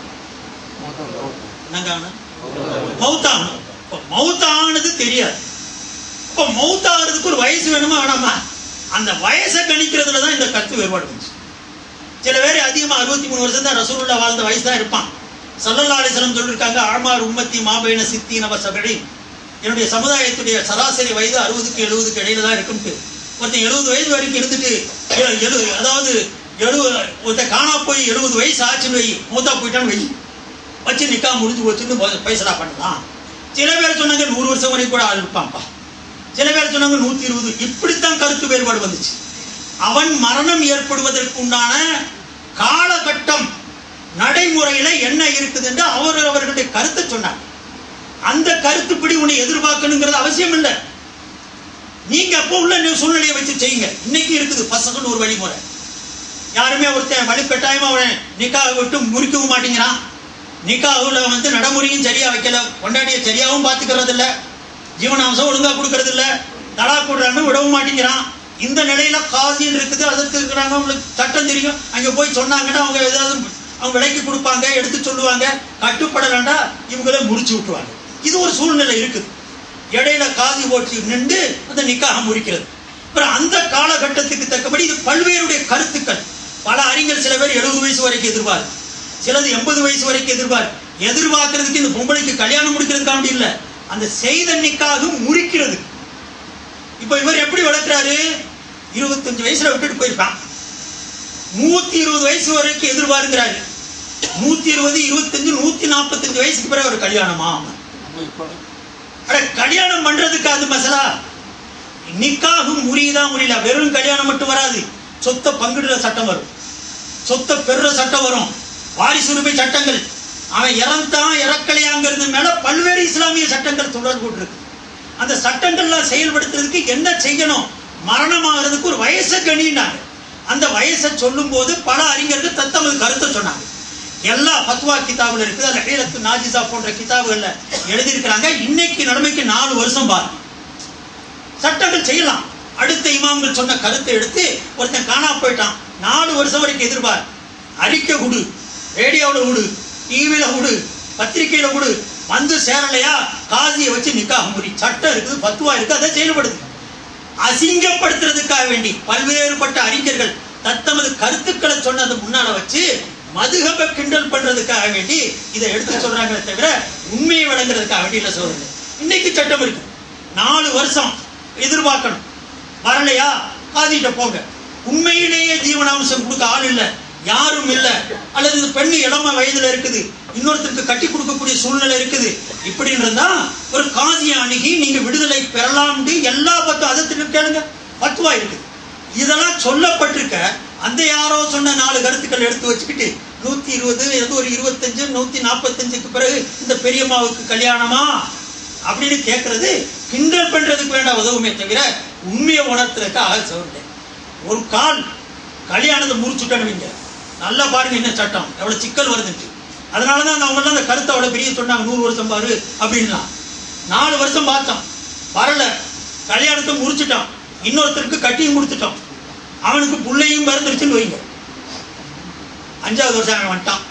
என்னங்க ஆகணும் மவுத்தாகணும் இப்ப மவுத்தானது தெரியாது இப்ப மவுத்தாகிறதுக்கு ஒரு வயசு வேணுமா வேணாமா அந்த வயசை கணிக்கிறதுல தான் இந்த கருத்து வேறுபாடு இருந்துச்சு சில பேர் அதிகமா அறுபத்தி மூணு வருஷம் தான் ரசூலுல்லா வாழ்ந்த வயசு தான் இருப்பான் சல்லல்லா அலிஸ்லம் சொல்லியிருக்காங்க ஆழ்மார் உம்மத்தி மாபைன சித்தி நவ சபடி என்னுடைய சமுதாயத்துடைய சராசரி வயது அறுபதுக்கு எழுபதுக்கு இடையில தான் இருக்கும்ட்டு ஒருத்தன் எழுபது வயசு வரைக்கும் இருந்துட்டு எ- எழு அதாவது எழுபது ஒருத்தன் காணா போய் எழுபது வயசு ஆச்சுன்னு வை மூத்தா போயிட்டான்னு வை வச்சு நிக்கா முடிஞ்சு போச்சுன்னு ப- பைசலா பண்ணலாம் சில பேர் சொன்னாங்க நூறு வருஷம் வரைக்கும் கூட ஆள் இருப்பான்ப்பா சில பேர் சொன்னாங்க நூத்தி இருபது இப்படித்தான் கருத்து வேறுபாடு வந்துச்சு அவன் மரணம் ஏற்படுவதற்கு உண்டான காலகட்டம் நடைமுறையில என்ன இருக்குது என்று அவர் அவர்களுடைய கருத்தை சொன்னார் அந்த கருத்துப்படி உன்னை எதிர்பார்க்கணுங்கிறது அவசியம் இல்லை நீங்க அப்போ உள்ள நி- சூழ்நிலையை வச்சு செய்யுங்க இன்னைக்கு இருக்குது பசங்கன்னு ஒரு வழிமுறை யாருமே ஒருத்தன் வழிபட்டாயமா அவன் நிக்காக விட்டு முறிக்கவும் மாட்டேங்கிறான் நிக்காவுல வந்து நடைமுறையும் சரியா வைக்கல கொண்டாடிய சரியாவும் பாத்துக்கிறது இல்ல ஜீவனாம்சம் ஒழுங்கா கொடுக்கறது இல்ல தலா கொடுறான்னு விடவும் மாட்டேங்கிறான் இந்த நிலையில காசின்னு இருக்குது அதற்கு இருக்கிறாங்க அவங்களுக்கு சட்டம் தெரியும் அங்க போய் சொன்னாங்கன்னா அவங்க ஏதாவது அவங்க விலைக்கு கொடுப்பாங்க எடுத்து சொல்லுவாங்க கட்டுப்படலாண்டா இவங்களே முடிச்சு விட்டுருவாங்க இது ஒரு சூழ்நிலை இருக்குது இடையில காதி ஓட்டி நின்று அந்த நிக்காக முறிக்கிறது அப்புறம் அந்த காலகட்டத்துக்கு தக்கபடி இது பல்வேறுடைய கருத்துக்கள் பல அறிஞர் சில பேர் எழுபது வயசு வரைக்கும் எதிர்பார் சிலது எண்பது வயசு வரைக்கும் எதிர்பார் எதிர்பார்க்கறதுக்கு இந்த பொம்பளைக்கு கல்யாணம் முடிக்கிறதுக்காண்டி இல்ல அந்த செய்த நிக்காக முறிக்கிறது இப்ப இவர் எப்படி வளர்க்கிறாரு இருபத்தஞ்சு வயசுல விட்டுட்டு போயிருப்பான் நூத்தி இருபது வயசு வரைக்கும் எதிர்பார்க்கிறாரு நூத்தி இருபது இருபத்தஞ்சு நூத்தி நாற்பத்தஞ்சு வயசுக்கு பிறகு ஒரு கல்யாணமா அட கல்யாணம் பண்றதுக்கு அது மசலா நிக்காகும் முறியதான் முறியல வெறும் கல்யாணம் மட்டும் வராது சொத்தை பங்கிடுற சட்டம் வரும் சொத்தை பெறுற சட்டம் வரும் வாரிசுரிமை சட்டங்கள் அவன் இறந்தான் இறக்கலையாங்கிறது மேல பல்வேறு இஸ்லாமிய சட்டங்கள் தொடர்பு இருக்கு அந்த சட்டங்கள்லாம் செயல்படுத்துறதுக்கு என்ன செய்யணும் மரணமாகிறதுக்கு ஒரு வயசை கணினாங்க அந்த வயசை சொல்லும் போது பல அறிஞர்கள் தத்தமது கருத்தை சொன்னாங்க எல்லா ஃபத்வா கிதாபுல இருக்குது அந்த ஹீரத்து நாஜிசா போன்ற கிதாபுகள்ல எழுதியிருக்கிறாங்க இன்னைக்கு நிலைமைக்கு நாலு வருஷம் பாரு சட்டங்கள் செய்யலாம் அடுத்த இமாம்கள் சொன்ன கருத்தை எடுத்து ஒருத்தன் காணா போயிட்டான் நாலு வருஷம் வரைக்கும் எதிர்பார் அறிக்கை கொடு ரேடியோவில் கொடு டிவியில கொடு பத்திரிக்கையில கொடு வந்து சேரலையா காசியை வச்சு நிக்காக முடி சட்டம் இருக்குது பத்துவா இருக்கு அதை செயல்படுது அசிங்கப்படுத்துறதுக்காக வேண்டி பல்வேறுபட்ட அறிஞர்கள் தத்தமது கருத்துக்களை சொன்னது முன்னால வச்சு மதுகப கிண்டல் பண்றதுக்காக வேண்டி இதை எடுத்து சொல்றாங்களே தவிர உண்மையை வழங்குறதுக்காக வேண்டி இல்லை சொல்றது இன்னைக்கு சட்டம் இருக்கு நாலு வருஷம் எதிர்பார்க்கணும் வரலையா காதிட்ட போங்க உண்மையிலேயே ஜீவனாம்சம் கொடுக்க ஆள் இல்ல யாரும் இல்ல அல்லது இந்த பெண்ணு இளம வயதுல இருக்குது இன்னொருத்தருக்கு கட்டி கொடுக்கக்கூடிய சூழ்நிலை இருக்குது இப்படின்னு இருந்தா ஒரு காதியை அணுகி நீங்க விடுதலை பெறலாம்னு எல்லா பத்தும் அதை கேளுங்க பத்துவா இருக்குது இதெல்லாம் சொல்லப்பட்டிருக்க அந்த யாரோ சொன்ன நாலு கருத்துக்கள் எடுத்து வச்சுக்கிட்டு நூத்தி இருபது ஏதோ ஒரு இருபத்தஞ்சு நூத்தி நாற்பத்தஞ்சுக்கு பிறகு இந்த பெரியம்மாவுக்கு கல்யாணமா அப்படின்னு கேட்கறது கிண்டல் பண்றதுக்கு வேண்டாம் உதவுமே தவிர உண்மையை உணர்த்துறதுக்கு ஆக சொல்றேன் ஒரு கால் கல்யாணத்தை முடிச்சுட்டேன்னு வைங்க நல்லா பாருங்க என்ன சட்டம் எவ்வளவு சிக்கல் வருதுன்ட்டு அதனாலதான் அந்த அவங்கெல்லாம் அந்த கருத்தை அவ்வளவு பெரிய சொன்னாங்க நூறு வருஷம் பாரு அப்படின்லாம் நாலு வருஷம் பார்த்தோம் வரல கல்யாணத்தை முடிச்சுட்டான் இன்னொருத்தருக்கு கட்டியும் கொடுத்துட்டோம் அவனுக்கு புள்ளையும் மறந்துருச்சுன்னு வைங்க அஞ்சாவது வருஷம் அவன் வந்துட்டான்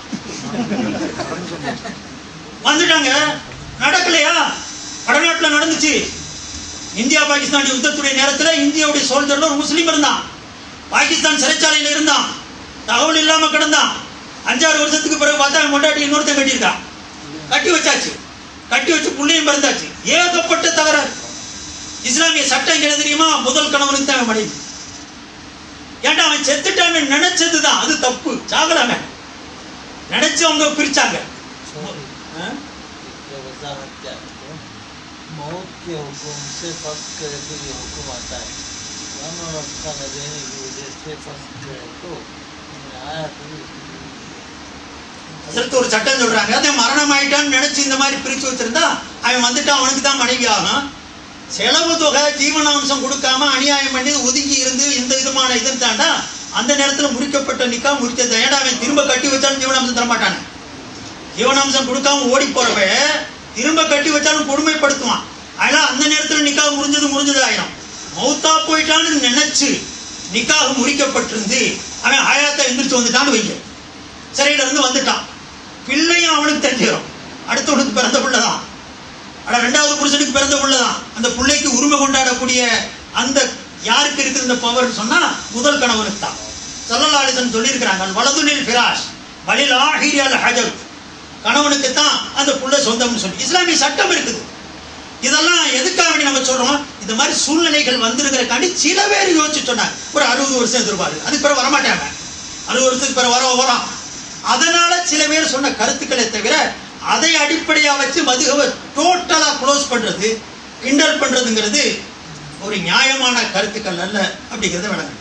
வந்துட்டாங்க நடக்கலையா வடநாட்டுல நடந்துச்சு இந்தியா பாகிஸ்தான் யுத்தத்துடைய நேரத்துல இந்தியாவுடைய சோல்ஜர்ல ஒரு முஸ்லீம் இருந்தான் பாகிஸ்தான் சிறைச்சாலையில இருந்தான் தகவல் இல்லாம கிடந்தான் அஞ்சாறு வருஷத்துக்கு பிறகு பார்த்தா அவன் கொண்டாட்டி இன்னொருத்தன் கட்டியிருக்கான் கட்டி வச்சாச்சு கட்டி வச்சு புள்ளையும் பிறந்தாச்சு ஏகப்பட்ட தகராறு இஸ்லாமிய சட்டம் என்ன தெரியுமா முதல் கணவனுக்கு தான் அவன் மனைவி ஏன்டா அவன் செத்துட்டான்னு நினைச்சதுதான் அது தப்பு சாகலாம நினைச்சு அவங்க பிரிச்சாங்க ஆ? जो वजाहत क्या है मौत के हुक्म से फर्ज करे तो ये हुक्म आता है वन और अफका न देने की वजह से फर्ज करे तो आया तो அதற்கு ஒரு சட்டம் சொல்றாங்க அதே மரணம் ஆயிட்டான்னு நினைச்சு இந்த மாதிரி பிரிச்சு வச்சிருந்தா அவன் வந்துட்டு அவனுக்கு தான் மனைவி ஆகும் செலவு தொகை ஜீவனாம்சம் கொடுக்காம அநியாயம் பண்ணி ஒதுங்கி இருந்து இந்த விதமான இது தாண்டா அந்த நேரத்துல முறிக்கப்பட்ட நிக்கா முறிச்சது ஏன்டா அவன் திரும்ப கட்டி வச்சாலும் ஜீவனாம்சம் தர மாட்டானே ஜீவனாம்சம் கொடுக்காம ஓடி போறவன் திரும்ப கட்டி வச்சாலும் கொடுமைப்படுத்துவான் அதனால அந்த நேரத்துல நிக்காக முறிஞ்சது முறிஞ்சது ஆயிரும் மௌத்தா போயிட்டான்னு நினைச்சு நிக்காக முறிக்கப்பட்டிருந்து அவன் ஹயாத்தா எந்திரிச்சு வந்துட்டான்னு வைங்க சிறையில இருந்து வந்துட்டான் பிள்ளையும் அவனுக்கு தெரிஞ்சிடும் அடுத்தவனுக்கு பிறந்த பிள்ளைதான் ஆனா ரெண்டாவது புருஷனுக்கு பிறந்த பிள்ளைதான் அந்த பிள்ளைக்கு உரிமை கொண்டாடக்கூடிய அந்த யாருக்கு இருக்குது இந்த பவர் சொன்னா முதல் கணவனுக்கு தான் சல்லல்லாலிசன் சொல்லியிருக்கிறாங்க வலதுனில் ஃபிராஷ் வலில் ஆஹிரியால் ஹஜர் கணவனுக்கு தான் அந்த புள்ள சொந்தம்னு சொல்லி இஸ்லாமிய சட்டம் இருக்குது இதெல்லாம் எதுக்காக வேண்டி நம்ம சொல்றோம் இந்த மாதிரி சூழ்நிலைகள் வந்திருக்கிறக்காண்டி சில பேர் யோசிச்சு சொன்னாங்க ஒரு அறுபது வருஷம் எதிர்பார்க்கு அதுக்கு பிறகு வரமாட்டாங்க அறுபது வருஷத்துக்கு பிறகு வர வரோம் அதனால சில பேர் சொன்ன கருத்துக்களை தவிர அதை அடிப்படையா வச்சு மதுகவை டோட்டலா க்ளோஸ் பண்றது கிண்டல் பண்றதுங்கிறது ஒரு நியாயமான கருத்துக்கள் அல்ல அப்படிங்கிறத விளங்க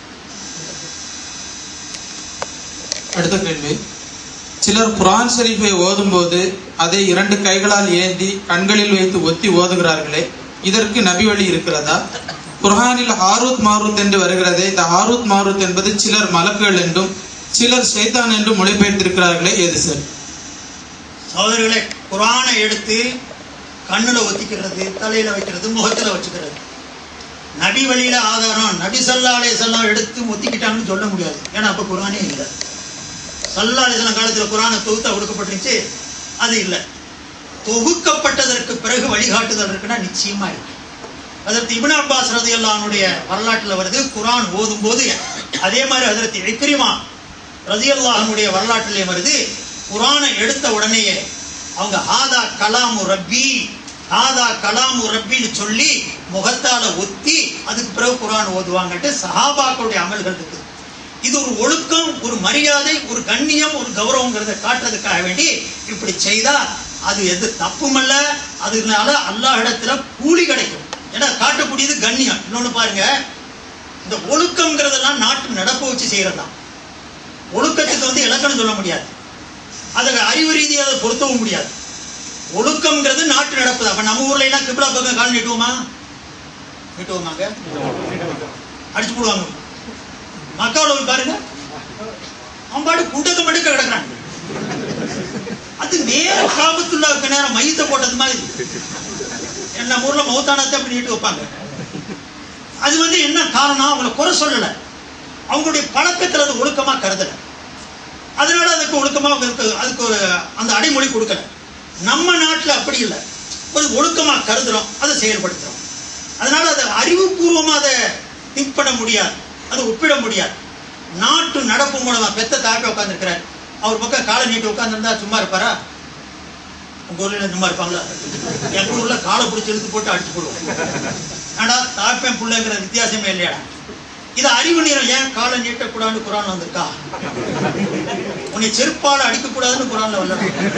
அடுத்த கேள்வி சிலர் குர்ஆன் ஷரீஃபை ஓதும்போது அதை இரண்டு கைகளால் ஏந்தி கண்களில் வைத்து ஒத்தி ஓதுகிறார்களே இதற்கு நபி வழி இருக்கிறதா குர்ஆனில் ஹாரூத் மாரூத் என்று வருகிறதே இந்த ஹாரூத் மாரூத் என்பது சிலர் மலக்குகள் என்றும் சிலர் ஷைத்தான் என்றும் மொழிபெயர்த்திருக்கிறார்களே எது சார் சகோதரர்களே குரானை எடுத்து கண்ணுல ஒத்திக்கிறது தலையில வைக்கிறது முகத்துல வச்சுக்கிறது நபி வழியில ஆதாரம் நபி சல்லா அலைஹிஸ்ஸலாம் எடுத்து ஒத்திக்கிட்டாங்கன்னு சொல்ல முடியாது ஏன்னா அப்ப குரானே இல்லை சல்லா அலிஸ்லாம் காலத்துல குரானை தொகுத்தா கொடுக்கப்பட்டுருச்சு அது இல்லை தொகுக்கப்பட்டதற்கு பிறகு வழிகாட்டுதல் இருக்குன்னா நிச்சயமா இருக்கு அதற்கு இப்னு அப்பாஸ் ரதியல்லானுடைய வரலாற்றுல வருது குரான் ஓதும் போது அதே மாதிரி அதற்கு இக்ரிமா ரதியல்லாஹனுடைய வரலாற்றிலே வருது குரானை எடுத்த உடனேயே அவங்க ஹாதா கலாமு ரப்பி ஹாதா கலாமு ரப்பின்னு சொல்லி முகத்தால ஒத்தி அதுக்கு பிறகு குரான் ஓதுவாங்கன்ட்டு சஹாபாக்களுடைய அமல்கள் இருக்குது இது ஒரு ஒழுக்கம் ஒரு மரியாதை ஒரு கண்ணியம் ஒரு கௌரவங்கிறத காட்டுறதுக்காக வேண்டி இப்படி செய்தா அது எது தப்புமல்ல அதனால அல்லாஹ் இடத்துல கூலி கிடைக்கும் ஏன்னா காட்டக்கூடியது கண்ணியம் இன்னொன்னு பாருங்க இந்த ஒழுக்கம்ங்கிறதெல்லாம் நாட்டு நடப்பு வச்சு செய்யறதுதான் ஒழுக்கத்துக்கு வந்து இலக்கணம் சொல்ல முடியாது அதை அறிவு ரீதியாக அதை பொருத்தவும் முடியாது ஒழுக்கம்ங்கிறது நாட்டு நடப்பு தான் அப்ப நம்ம ஊர்ல எல்லாம் கிபிலா பக்கம் கால் நீட்டுவோமா நீட்டுவோமாங்க அடிச்சு போடுவாங்க மக்காவில் பாருங்க அவன் பாடு குண்டக்க மடுக்க கிடக்குறான் அது நேர காபத்துள்ளாவுக்கு நேரம் மையத்தை போட்டது மாதிரி என்ன ஊர்ல மௌத்தானத்தை அப்படி நீட்டு வைப்பாங்க அது வந்து என்ன காரணம் அவங்கள குறை சொல்லல அவங்களுடைய பழக்கத்துல அது ஒழுக்கமா கருதல அதனால அதுக்கு ஒழுக்கமா இருக்கு அதுக்கு ஒரு அந்த அடைமொழி கொடுக்கல நம்ம நாட்டுல அப்படி இல்லை ஒரு ஒழுக்கமா கருதுறோம் அதை செயல்படுத்துறோம் அதனால அதை அறிவுபூர்வமா அதை திங்க் பண்ண முடியாது அதை ஒப்பிட முடியாது நாட்டு நடப்பு மூலமா பெத்த தாக்க உட்காந்துருக்கிறார் அவர் பக்கம் காலை நீட்டி உட்காந்துருந்தா சும்மா இருப்பாரா உங்க ஊர்ல சும்மா இருப்பாங்களா எங்க ஊர்ல காலை பிடிச்சி இழுத்து போட்டு அடிச்சு போடுவோம் ஆனா தாப்பேன் புள்ளைங்கிற வித்தியாசமே இல்லையாடா இது அறிவு நீரம் ஏன் காலை நீட்டக்கூடாதுன்னு குரான் வந்திருக்கா உன்னை செருப்பால அடிக்கக்கூடாதுன்னு குரான்ல வரல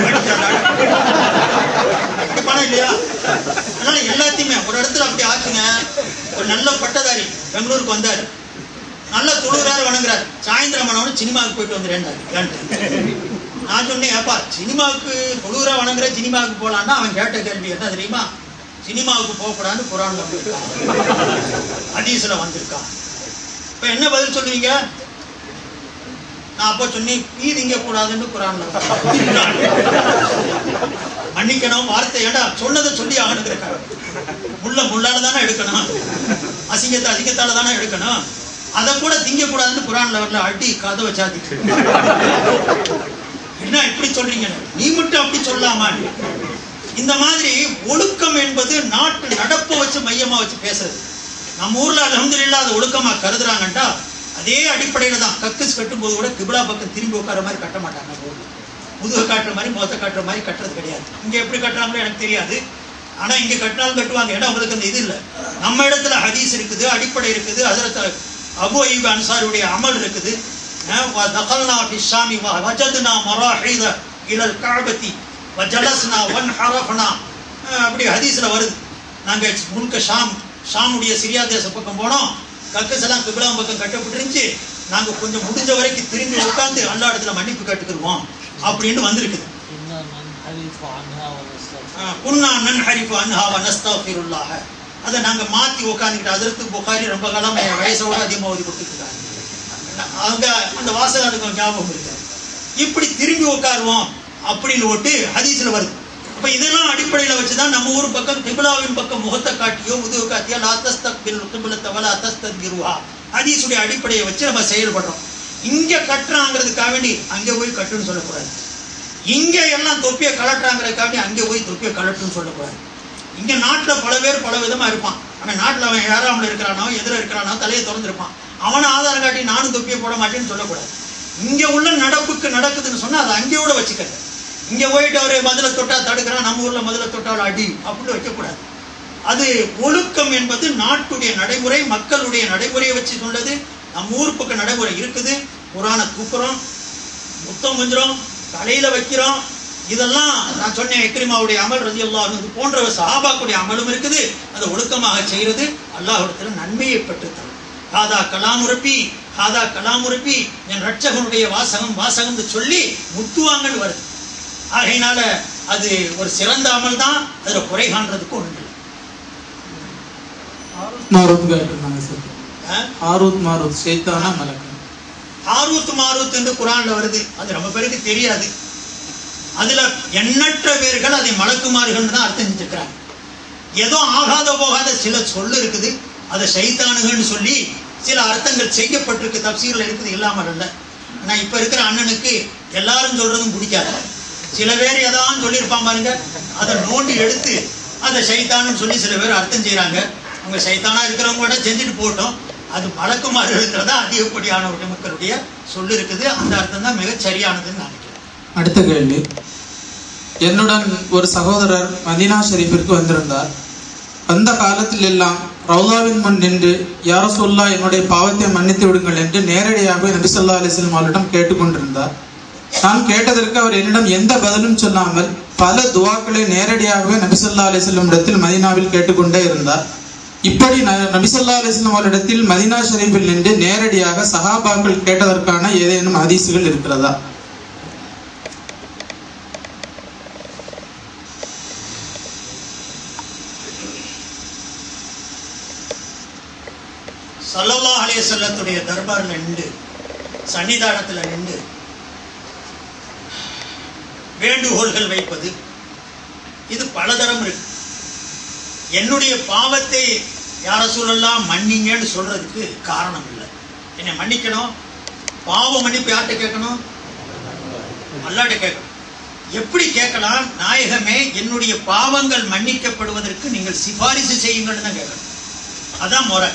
பணம் இல்லையா அதனால எல்லாத்தையுமே ஒரு இடத்துல அப்படி ஆச்சுங்க ஒரு நல்ல பட்டதாரி பெங்களூருக்கு வந்தாரு நல்ல தொழுகிறாரு வணங்குறாரு சாயந்தரம் ஆனவனு சினிமாவுக்கு போயிட்டு வந்துடுறேன் நான் சொன்னேன் ஏப்பா சினிமாவுக்கு தொழுகிற வணங்குற சினிமாவுக்கு போலான்னா அவன் கேட்ட கேள்வி என்ன தெரியுமா சினிமாவுக்கு போகக்கூடாதுன்னு குரான்ல வந்திருக்கான் ஹதீஸ்ல வந்திருக்கான் இப்ப என்ன பதில் சொல்லுவீங்க நான் அப்போ சொன்னேன் நீ திங்க கூடாதுன்னு குரான்ல மன்னிக்கணும் வார்த்தை ஏடா சொன்னதை சொல்லி ஆகணுங்கிறக்காக முள்ள முள்ளால தானே எடுக்கணும் அசிங்கத்தை அசிங்கத்தால தானே எடுக்கணும் அதை கூட திங்க கூடாதுன்னு குரான்ல வரல அடி கதை வச்சாதி என்ன இப்படி சொல்றீங்க நீ மட்டும் அப்படி சொல்லாமா இந்த மாதிரி ஒழுக்கம் என்பது நாட்டு நடப்பை வச்சு மையமா வச்சு பேசுறது நம்ம ஊர்ல அலமதுல்லா அதை ஒழுக்கமா கருதுறாங்கட்டா அதே அடிப்படையில தான் கக்குஸ் கட்டும்போது கூட கிபிலா பக்கம் திரும்பி உட்கார மாதிரி கட்ட மாட்டாங்க நம்ம ஊர்ல முதுக காட்டுற மாதிரி முகத்தை காட்டுற மாதிரி கட்டுறது கிடையாது இங்க எப்படி கட்டுறாங்களோ எனக்கு தெரியாது ஆனா இங்க கட்டினாலும் கட்டுவாங்க ஏன்னா அவங்களுக்கு அந்த இது இல்லை நம்ம இடத்துல ஹதீஸ் இருக்குது அடிப்படை இருக்குது அதில் அபு ஐப் அன்சாருடைய அமல் இருக்குது دخلنا في الشام ووجدنا مراحيض الى الكعبه وجلسنا وانحرفنا அப்படி ஹதீஸ்ல வருது நாங்க முழுக்க ஷாம் ஷாமுடைய சிரியா தேச பக்கம் போனோம் கக்கஸ் எல்லாம் கிபிலாம் பக்கம் கட்டப்பட்டிருந்துச்சு நாங்க கொஞ்சம் முடிஞ்ச வரைக்கும் திரும்பி உட்கார்ந்து அல்லா இடத்துல மன்னிப்பு கேட்டுக்கிருவோம் அப்படின்னு வந்திருக்குது كنا ننحرف عنها ونستغفر ஆஹ் குன்னா நன்ஹரிஃபு அன்ஹா வ நஸ்தக்ஃபிருல்லாஹ அதை நாங்க மாத்தி உட்காந்துக்கிட்டு அதற்கு புகாரி ரொம்ப காலம் என் வயசோட அதிகமாக ஓதி கொடுத்துருக்காங்க அங்க அந்த வாசகம் எனக்கு ஞாபகம் இருக்கு இப்படி திரும்பி உட்காருவோம் அப்படின்னு ஒட்டு ஹதீஸ்ல வருது அப்ப இதெல்லாம் அடிப்படையில வச்சுதான் நம்ம ஊர் பக்கம் கிபிலாவின் பக்கம் முகத்தை காட்டியோ முதுகு காட்டியோ லாத்தஸ்தக் பில் கிபிலத்தை வல அத்தஸ்தக் கிருவா ஹதீஸுடைய அடிப்படையை வச்சு நம்ம செயல்படுறோம் இங்க கட்டுறாங்கிறதுக்காக வேண்டி அங்க போய் கட்டுன்னு சொல்லக்கூடாது இங்க எல்லாம் தொப்பியை கலட்டுறாங்கிறதுக்காண்டி அங்கே போய் தொப்பியை கலட்டுன்னு சொல்லக்கூடாது இங்க நாட்டுல பல பேர் பல விதமா இருப்பான் அவன் நாட்டுல அவன் ஏறாமல் இருக்கிறானோ எதிர இருக்கிறானோ தலையை திறந்திருப்பான் அவனை ஆதாரம் காட்டி நானும் தொப்பியை போட மாட்டேன்னு சொல்லக்கூடாது இங்க உள்ள நடப்புக்கு நடக்குதுன்னு சொன்னா அதை அங்கேயோட வச்சுக்கங்க இங்க போயிட்டு அவரு மதுரை தொட்டா தடுக்கிறான் நம்ம ஊர்ல மதுரை தொட்டால் அடி அப்படின்னு வைக்கக்கூடாது அது ஒழுக்கம் என்பது நாட்டுடைய நடைமுறை மக்களுடைய நடைமுறையை வச்சு சொன்னது நம்ம ஊர் பக்கம் நடைமுறை இருக்குது குரானை தூக்குறோம் முத்தம் கொஞ்சம் தலையில வைக்கிறோம் இதெல்லாம் நான் சொன்னேன் எக்ரிமாவுடைய அமல் ரதி அல்லாஹ் இது போன்ற சஹாபாக்குடைய அமலும் இருக்குது அதை ஒழுக்கமாக செய்யறது அல்லாஹ்விடத்தில் நன்மையை பெற்றுத்தரும் ஹாதா கலாமுரப்பி ஹாதா கலாமுரப்பி என் ரட்சகனுடைய வாசகம் வாசகம்னு சொல்லி முத்துவாங்கன்னு வருது ஆகையினால அது ஒரு சிறந்த அமல் தான் அதுல குறை காண்றதுக்கு ஒன்று இல்லை. மாரூத் கேட்டிருந்தாங்க சார் ஆ? ஆரூத் மாரூத் ஷைத்தானா மலக்கு ஆரூத் மாரூத் என்று குரான்ல வருது அது ரொம்ப பேருக்கு தெரியாது அதுல எண்ணற்ற பேர்கள் அதை மலக்குமார்கள் தான் அர்த்தம் செஞ்சிருக்கிறாங்க ஏதோ ஆகாத போகாத சில சொல்லு இருக்குது அதை சைத்தானுகன்னு சொல்லி சில அர்த்தங்கள் செய்யப்பட்டிருக்கு தப்சீர்ல இருக்குது இல்லாமல் இல்லை ஆனா இப்ப இருக்கிற அண்ணனுக்கு எல்லாரும் சொல்றதும் பிடிக்காது சில பேர் ஏதாவது சொல்லியிருப்பான் பாருங்க அதை நோண்டி எடுத்து அதை சைத்தான்னு சொல்லி சில பேர் அர்த்தம் செய்றாங்க அவங்க சைத்தானா இருக்கிறவங்க கூட செஞ்சுட்டு போட்டோம் அது மலக்குமார்களுங்கிறதா அதிகப்படியான ஒரு மக்களுடைய சொல்லு இருக்குது அந்த அர்த்தம் தான் மிகச் சரியானதுன்னு நான் நினைக்கிறேன் அடுத்த கேள்வி என்னுடன் ஒரு சகோதரர் மதீனா ஷெரீஃபிற்கு வந்திருந்தார் அந்த காலத்தில் எல்லாம் ரவுதாவின் முன் நின்று யார சொல்லா என்னுடைய பாவத்தை மன்னித்து விடுங்கள் என்று நேரடியாக நபி சொல்லா அலிஸ்லாம் அவரிடம் கேட்டுக்கொண்டிருந்தார் நான் கேட்டதற்கு அவர் என்னிடம் எந்த பதிலும் சொல்லாமல் பல துவாக்களை நேரடியாகவே நபிசல்லா அலிஸ்லாம் இடத்தில் மதீனாவில் கேட்டுக்கொண்டே இருந்தார் இப்படி ந- நபிசல்லா அலிஸ்லாம் அவரிடத்தில் மதீனா ஷெரீஃபில் நின்று நேரடியாக சஹாபாக்கள் கேட்டதற்கான ஏதேனும் ஹதீசுகள் இருக்கிறதா சல்லல்லாஹு அலைஹி வஸல்லத்துடைய தர்பார்ல நின்று சன்னிதானத்துல நின்று வேண்டுகோள்கள் வைப்பது இது பலதரம் இருக்கு என்னுடைய பாவத்தை யார சொல்லலாம் மன்னிங்கன்னு சொல்றதுக்கு காரணம் இல்லை என்னை மன்னிக்கணும் பாவ மன்னிப்பு யார்கிட்ட கேட்கணும் அல்லாட்ட கேட்கணும் எப்படி கேட்கலாம் நாயகமே என்னுடைய பாவங்கள் மன்னிக்கப்படுவதற்கு நீங்கள் சிபாரிசு செய்யுங்கன்னு தான் கேட்கணும் அதான் முறை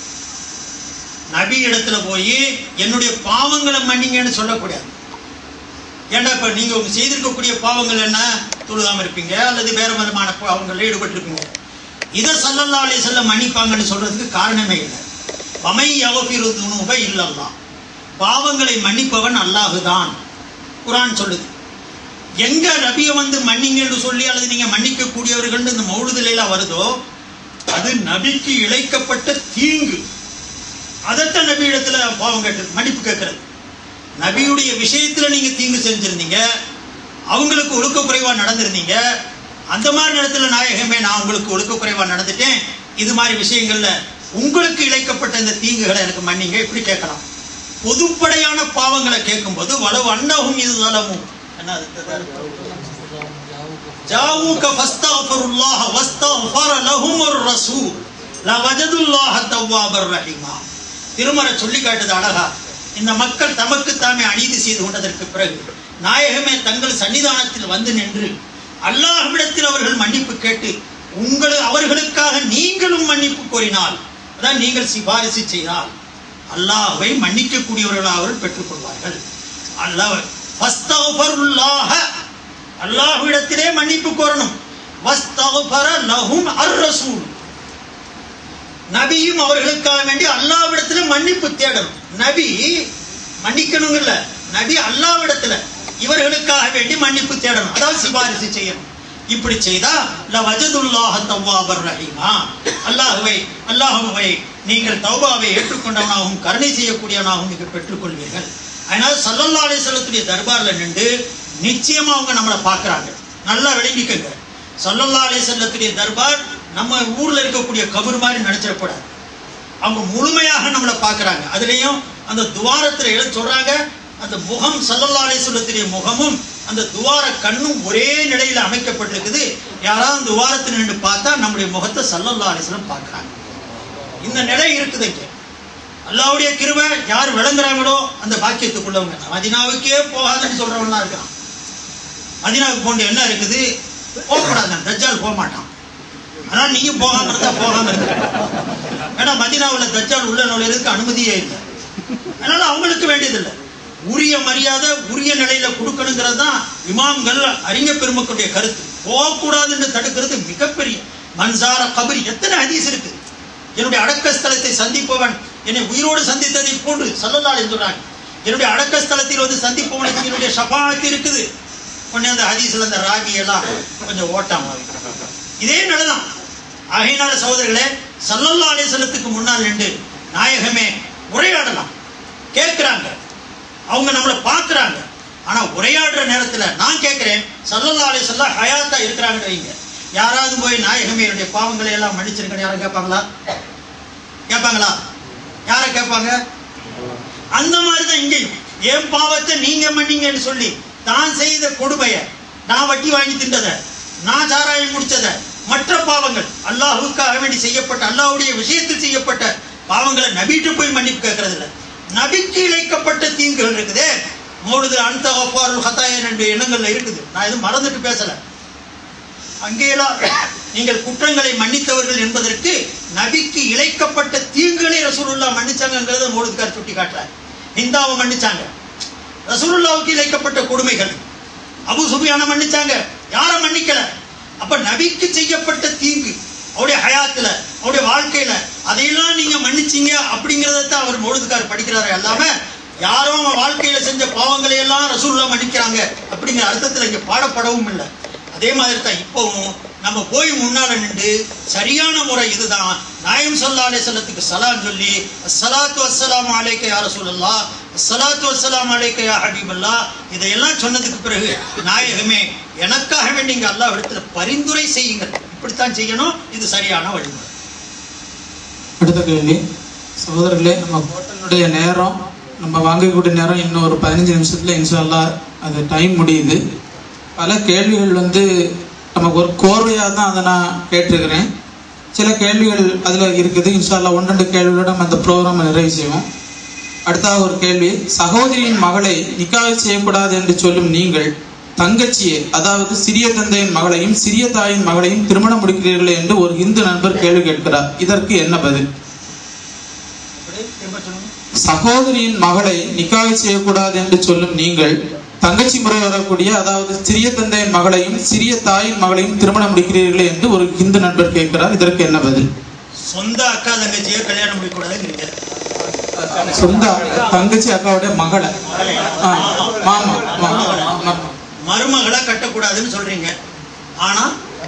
நபி இடத்துல போய் என்னுடைய பாவங்களை மன்னிங்கன்னு சொல்லக்கூடாது ஏன்டா இப்ப நீங்க உங்க செய்திருக்கக்கூடிய பாவங்கள் என்ன தொழுகாம இருப்பீங்க அல்லது வேற விதமான பாவங்கள்ல ஈடுபட்டிருப்பீங்க இதை சல்லல்லா அலைஹி வஸல்லம் மன்னிப்பாங்கன்னு சொல்றதுக்கு காரணமே இல்லை வமை யகஃபிரு துனூப இல்லல்லாஹ் பாவங்களை மன்னிப்பவன் அல்லாஹுதான் குர்ஆன் சொல்லுது எங்க நபியை வந்து மன்னிங்கன்னு சொல்லி அல்லது நீங்க மன்னிக்க கூடியவர்கள் இந்த மௌழுதலாம் வருதோ அது நபிக்கு இழைக்கப்பட்ட தீங்கு அதைத்தான் நபி இடத்துல பாவம் கேட்டு மன்னிப்பு கேட்கறது நபியுடைய விஷயத்துல நீங்க தீங்கு செஞ்சிருந்தீங்க அவங்களுக்கு ஒழுக்க குறைவா நடந்திருந்தீங்க அந்த மாதிரி நேரத்துல நாயகமே நான் உங்களுக்கு ஒழுக்க குறைவா நடந்துட்டேன் இது மாதிரி விஷயங்கள்ல உங்களுக்கு இழைக்கப்பட்ட இந்த தீங்குகளை எனக்கு மன்னிங்க இப்படி கேட்கலாம் பொதுப்படையான பாவங்களை கேட்கும்போது வளவு அன்னகும் இது நலமும் என்ன அது? ஜாவூக ஃபஸ்தக்ஃபிருல்லாஹ வஸ்தக்ஃபர லஹுமுர் ரசூல் லவஜதுல்லாஹ தவ்வாபர் ரஹீமா திருமறை சொல்லி காட்டுது அழகா இந்த மக்கள் தமக்கு தாமே அநீதி செய்து கொண்டதற்கு பிறகு நாயகமே தங்கள் சன்னிதானத்தில் வந்து நின்று அல்லாஹ்விடத்தில் அவர்கள் மன்னிப்பு கேட்டு உங்கள் அவர்களுக்காக நீங்களும் மன்னிப்பு கோரினால் அதான் நீங்கள் சிபாரிசு செய்தால் அல்லாஹ்வை மன்னிக்கக்கூடியவர்களாக அவர்கள் பெற்றுக்கொள்வார்கள் அல்லாஹ் ஃபஸ்தக்ஃபருல்லாஹ அல்லாஹ்விடத்திலே மன்னிப்பு கோரணும் வஸ்தக்ஃபர லஹும் அர் ரசூல் நபியும் அவர்களுக்காக வேண்டி அல்லாவிடத்துல மன்னிப்பு தேடணும் நபி மன்னிக்கணுங்கல்ல நபி அல்லாவிடத்துல இவர்களுக்காக வேண்டி மன்னிப்பு தேடணும் அதாவது சிபாரிசு செய்யணும் இப்படி செய்தா ல வஜதுல்லாஹ தவ்வாபர் ரஹீமா அல்லாஹ்வை அல்லாஹ்வை நீங்கள் தௌபாவை ஏற்றுக்கொண்டவனாகவும் கருணை செய்யக்கூடியவனாகவும் நீங்கள் பெற்றுக்கொள்வீர்கள் அதனால சல்லல்லா அலைஹி வஸல்லத்துடைய தர்பார்ல நின்று நிச்சயமா அவங்க நம்மளை பார்க்கறாங்க நல்லா விளங்கிக்கங்க சல்லல்லா அலிசல்லத்துடைய தர்பார் நம்ம ஊர்ல இருக்கக்கூடிய கபர் மாதிரி நினைச்சிடக்கூடாது அவங்க முழுமையாக நம்மளை பார்க்கறாங்க அதுலயும் அந்த துவாரத்துல எழுத சொல்றாங்க அந்த முகம் சல்லல்லா அலிசல்லத்துடைய முகமும் அந்த துவார கண்ணும் ஒரே நிலையில அமைக்கப்பட்டிருக்குது யாராவது அந்த துவாரத்தில் நின்று பார்த்தா நம்முடைய முகத்தை சல்லல்லா அலிஸ்லம் பார்க்கறாங்க இந்த நிலை இருக்குது இங்க அல்லாவுடைய கிருபை யார் விளங்குறாங்களோ அந்த பாக்கியத்துக்குள்ளவங்க மதினாவுக்கே போகாதுன்னு சொல்றவங்களாம் இருக்கான் மதினாவுக்கு போன்ற என்ன இருக்குது போகக்கூடாது தஜ்ஜால் போக மாட்டான் ஆனால் நீங்க போகாம இருந்தா போகாம இருக்க ஏன்னா மதினாவுல தஜ்ஜால் உள்ள நுழையிறதுக்கு அனுமதியே இல்லை அதனால அவங்களுக்கு வேண்டியதில்லை உரிய மரியாதை உரிய நிலையில கொடுக்கணுங்கிறது தான் இமாம்கள் அறிஞர் பெருமக்களுடைய கருத்து போகக்கூடாதுன்னு தடுக்கிறது மிகப்பெரிய மன்சார கபரி எத்தனை ஹதீஸ் இருக்கு என்னுடைய அடக்க ஸ்தலத்தை சந்திப்பவன் என்னை உயிரோடு சந்தித்ததை போன்று சொல்லலால் சொல்றாங்க என்னுடைய அடக்க ஸ்தலத்தில் வந்து சந்திப்பவனுக்கு என்னுடைய ஷபாத் இருக்குது உடனே அந்த ஹதீஸ்ல அந்த ராகி எல்லாம் கொஞ்சம் ஓட்டாம இதே நிலைதான் ஆகையினால சகோதரர்களே சல்லல்லா அலிசல்லத்துக்கு முன்னால் நின்று நாயகமே உரையாடலாம் கேட்கிறாங்க அவங்க நம்மளை பார்க்கறாங்க ஆனா உரையாடுற நேரத்துல நான் கேட்கிறேன் சல்லல்லா அலிசல்லா ஹயாத்தா இருக்கிறாங்கன்னு வைங்க யாராவது போய் நாயகமே என்னுடைய பாவங்களை எல்லாம் மன்னிச்சிருக்கணும் யாரும் கேட்பாங்களா கேட்பாங்களா யாரை கேட்பாங்க அந்த மாதிரிதான் இங்கேயும் என் பாவத்தை நீங்க மன்னிங்கன்னு சொல்லி தான் செய்த கொடுமைய நான் வட்டி வாங்கி தின்றத நான் சாராயம் முடிச்சத மற்ற பாவங்கள் அல்லாஹுக்காக வேண்டி செய்யப்பட்ட அல்லாஹ்வுடைய விஷயத்தில் செய்யப்பட்ட பாவங்களை நபிட்டு போய் மன்னிப்பு கேட்கறது இல்ல நபிக்கு இழைக்கப்பட்ட தீங்குகள் இருக்குதே மோடுது அந்த ஹத்தாயன் என்ற எண்ணங்கள்ல இருக்குது நான் எதுவும் மறந்துட்டு பேசல அங்கேயெல்லாம் நீங்கள் குற்றங்களை மன்னித்தவர்கள் என்பதற்கு நபிக்கு இழைக்கப்பட்ட தீங்குகளை ரசூலுல்லா மன்னிச்சாங்கிறத மோடுதுக்கார் சுட்டி காட்டுறார் ஹிந்தாவை மன்னிச்சாங்க ரசூலுல்லாவுக்கு இழைக்கப்பட்ட கொடுமைகள் அபு சுபியான மன்னிச்சாங்க யாரை மன்னிக்கல அப்ப நபிக்கு செய்யப்பட்ட தீங்கு அவருடைய ஹயாத்துல அவருடைய வாழ்க்கையில அதையெல்லாம் நீங்க மன்னிச்சீங்க அப்படிங்கறத அவர் மோடுதுக்கார் படிக்கிறாரு அல்லாம யாரோ அவன் வாழ்க்கையில செஞ்ச பாவங்களை எல்லாம் ரசூல்லா மன்னிக்கிறாங்க அப்படிங்கிற அர்த்தத்துல இங்க பாடப்படவும் இல்லை அதே மாதிரி தான் இப்பவும் நம்ம போய் முன்னால நின்று சரியான முறை இதுதான் நாயம் சொல்லா அலைசல்லத்துக்கு சலாம் சொல்லி அஸ்ஸலாத்து வஸ்ஸலாமு அலைக்க யா ரசூலல்லாஹ் அஸ்ஸலாத்து வஸ்ஸலாமு அலைக்க யா ஹபீபல்லாஹ் இதையெல்லாம் சொன்னதுக்கு பிறகு நாயகமே எனக்காக வேண்டி இங்க அல்லாஹ் இடத்துல பரிந்துரை செய்யுங்கள் இப்படித்தான் செய்யணும் இது சரியான வழிமுறை அடுத்த கேள்வி சகோதரர்களே நம்ம ஹோட்டலுடைய நேரம் நம்ம வாங்கக்கூடிய நேரம் இன்னும் ஒரு பதினஞ்சு நிமிஷத்துல இன்ஷா அல்லாஹ் அது டைம் முடியுது பல கேள்விகள் வந்து நமக்கு ஒரு கோர்வையாக தான் அதை நான் கேட்டிருக்கிறேன் சில கேள்விகள் அதில் இருக்குது இன்ஷா அல்லாஹ் ஒன்று ரெண்டு கேள்விகளோட நம்ம அந்த ப்ரோக்ராமை நிறைவு செய்வோம் அடுத்தாக ஒரு கேள்வி சகோதரியின் மகளை நிக்காக செய்யக்கூடாது என்று சொல்லும் நீங்கள் தங்கச்சியை அதாவது சிறிய தந்தையின் மகளையும் சிறிய தாயின் மகளையும் திருமணம் முடிக்கிறீர்களே என்று ஒரு இந்து நண்பர் கேள்வி கேட்கிறார் இதற்கு என்ன பதில் அப்படி திரும்ப சொல்லுங்க சகோதரியின் மகளை நிக்காக செய்யக்கூடாது என்று சொல்லும் நீங்கள் தங்கச்சி முறை வரக்கூடிய அதாவது சிறிய தந்தையின் மகளையும் சிறிய தாயின் மகளையும் திருமணம் முடிக்கிறீர்களே என்று ஒரு இந்து நண்பர் கேட்கிறார் இதற்கு என்ன பதில் சொந்த அக்கா தங்கச்சியை கல்யாணம் முடிக்கூடாதுங்கிறீங்க சொந்த தங்கச்சி அக்காவுடைய மகளை ஆ, மாமா மாமா மாமா. மருமகளை கட்டக்கூடாதுன்னு சொல்றீங்க ஆனா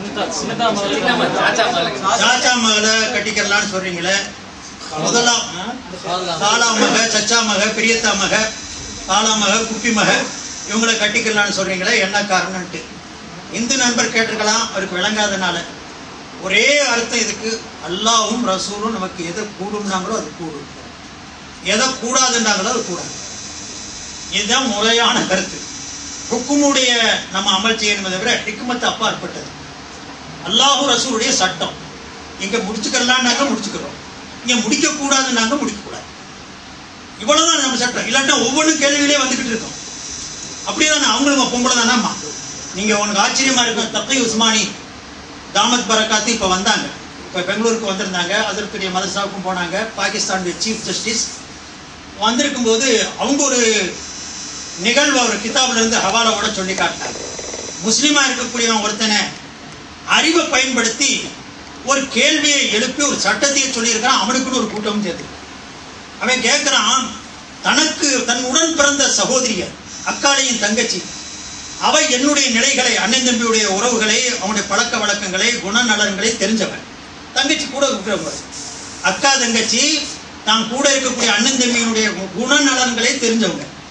சாச்சா மகளை கட்டிக்கிறலாம்னு சொல்றீங்களே முதலாம் காலா மக சச்சா மக பெரியத்தா மக காலா மக குப்பி மக இவங்களை கட்டிக்கலாம்னு சொல்றீங்களே என்ன காரணம்ட்டு இந்து நண்பர் கேட்டிருக்கலாம் அவருக்கு விளங்காதனால ஒரே அர்த்தம் இதுக்கு அல்லாஹ்வும் ரசூலும் நமக்கு எதை கூடும்னாங்களோ அது கூடும் எதை கூடாதுன்றாங்களோ அது கூடாது இதுதான் முறையான கருத்து ஹுக்குமுடைய நம்ம அமல் செய்யணுமே தவிர ஹிக்மத்து அப்பாற்பட்டது அல்லாஹு ரசூலுடைய சட்டம் இங்க முடிச்சுக்கலாம்னாங்க முடிச்சுக்கிறோம் இங்க முடிக்க கூடாதுன்னாங்க முடிக்க கூடாது இவ்வளவுதான் நம்ம சட்டம் இல்லாட்டா ஒவ்வொன்றும் கேள்வியிலே வந்துகிட்டு இருக்கோம் அப்படியே தானே அவங்களும் பொம்பளை தானேம்மா நீங்க உனக்கு ஆச்சரியமா இருக்கும் தப்பை உஸ்மானி தாமத் பரக்காத்து இப்ப வந்தாங்க இப்ப பெங்களூருக்கு வந்திருந்தாங்க அதற்குரிய மதரசாவுக்கும் போனாங்க பாகிஸ்தானுடைய சீஃப் ஜஸ்டிஸ் வந்திருக்கும் போது அவங்க ஒரு நிகழ்வு அவர் கிதாப்ல இருந்து ஹவாலாவோட சொல்லி காட்டினாங்க முஸ்லீமா இருக்கக்கூடியவன் ஒருத்தனை அறிவை பயன்படுத்தி ஒரு கேள்வியை எழுப்பி ஒரு சட்டத்தையே சொல்லியிருக்கிறான் அவனுக்குன்னு ஒரு கூட்டமும் சேர்த்து அவன் கேட்கிறான் தனக்கு தன் உடன் பிறந்த சகோதரியர் அக்காளையின் தங்கச்சி அவ என்னுடைய நிலைகளை அண்ணன் தம்பியுடைய உறவுகளை அவனுடைய பழக்க வழக்கங்களை குணநலன்களை தெரிஞ்சவன் தங்கச்சி கூட இருக்கிறவங்க அக்கா தங்கச்சி தான் கூட இருக்கக்கூடிய அண்ணன் தம்பியினுடைய குணநலன்களை தெரிஞ்சவங்க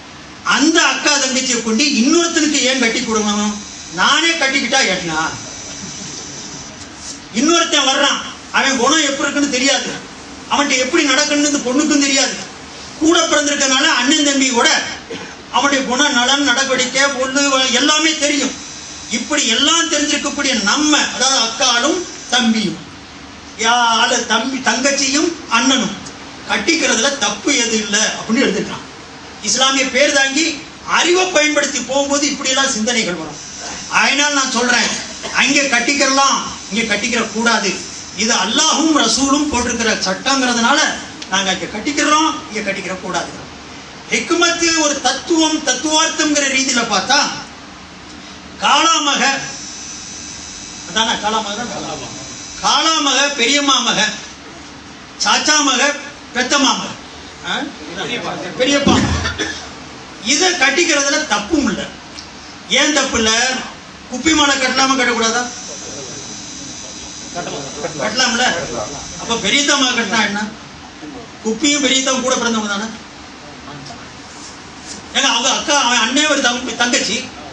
அந்த அக்கா தங்கச்சியை கொண்டு இன்னொருத்தனுக்கு ஏன் கட்டி கொடுக்கணும் நானே கட்டிக்கிட்டா ஏட்டனா இன்னொருத்தன் வர்றான் அவன் குணம் எப்படி இருக்குன்னு தெரியாது அவன்கிட்ட எப்படி நடக்கணும்னு இந்த பொண்ணுக்கும் தெரியாது கூட பிறந்திருக்கனால அண்ணன் தம்பி கூட அவனுடைய குண நலன் நடவடிக்கை பொண்ணு வ- எல்லாமே தெரியும் இப்படி எல்லாம் தெரிஞ்சிருக்கக்கூடிய நம்ம அதாவது அக்காலும் தம்பியும் யாரு தம்பி தங்கச்சியும் அண்ணனும் கட்டிக்கிறதுல தப்பு எது இல்லை அப்படின்னு எழுதிட்டான் இஸ்லாமிய பேர் தாங்கி அறிவை பயன்படுத்தி போகும்போது இப்படியெல்லாம் சிந்தனைகள் வரும் அதனால் நான் சொல்றேன் அங்கே கட்டிக்கிறலாம் இங்கே கட்டிக்கிற கூடாது இது அல்லாஹும் ரசூலும் போட்டிருக்கிற சட்டங்கிறதுனால நாங்க இங்க கட்டிக்கிறோம் இங்க கட்டிக்கிற கூடாது ஹிக்மத்து ஒரு தத்துவம் தத்துவார்த்தம்ங்கிற ரீதியில பார்த்தா காளாமக அதானே காளாமக தான் காளாமக காளாமக பெரியம்மா மக சாச்சா மக பெத்தம்மா மக ஆ? பெரியப்பா இதை கட்டிக்கிறதுல தப்பும் இல்லை ஏன் தப்பு இல்லை குப்பி மாலை கட்டலாமா கட்டக்கூடாதா கட்டலாம்ல அப்ப பெரியத்தம்மா கட்டினா என்ன குப்பியும் பெரியத்தம் கூட பிறந்தவங்க தானே ஏங்க அவங்க அக்கா அவன் அண்ணே ஒரு தங்க தங்கச்சி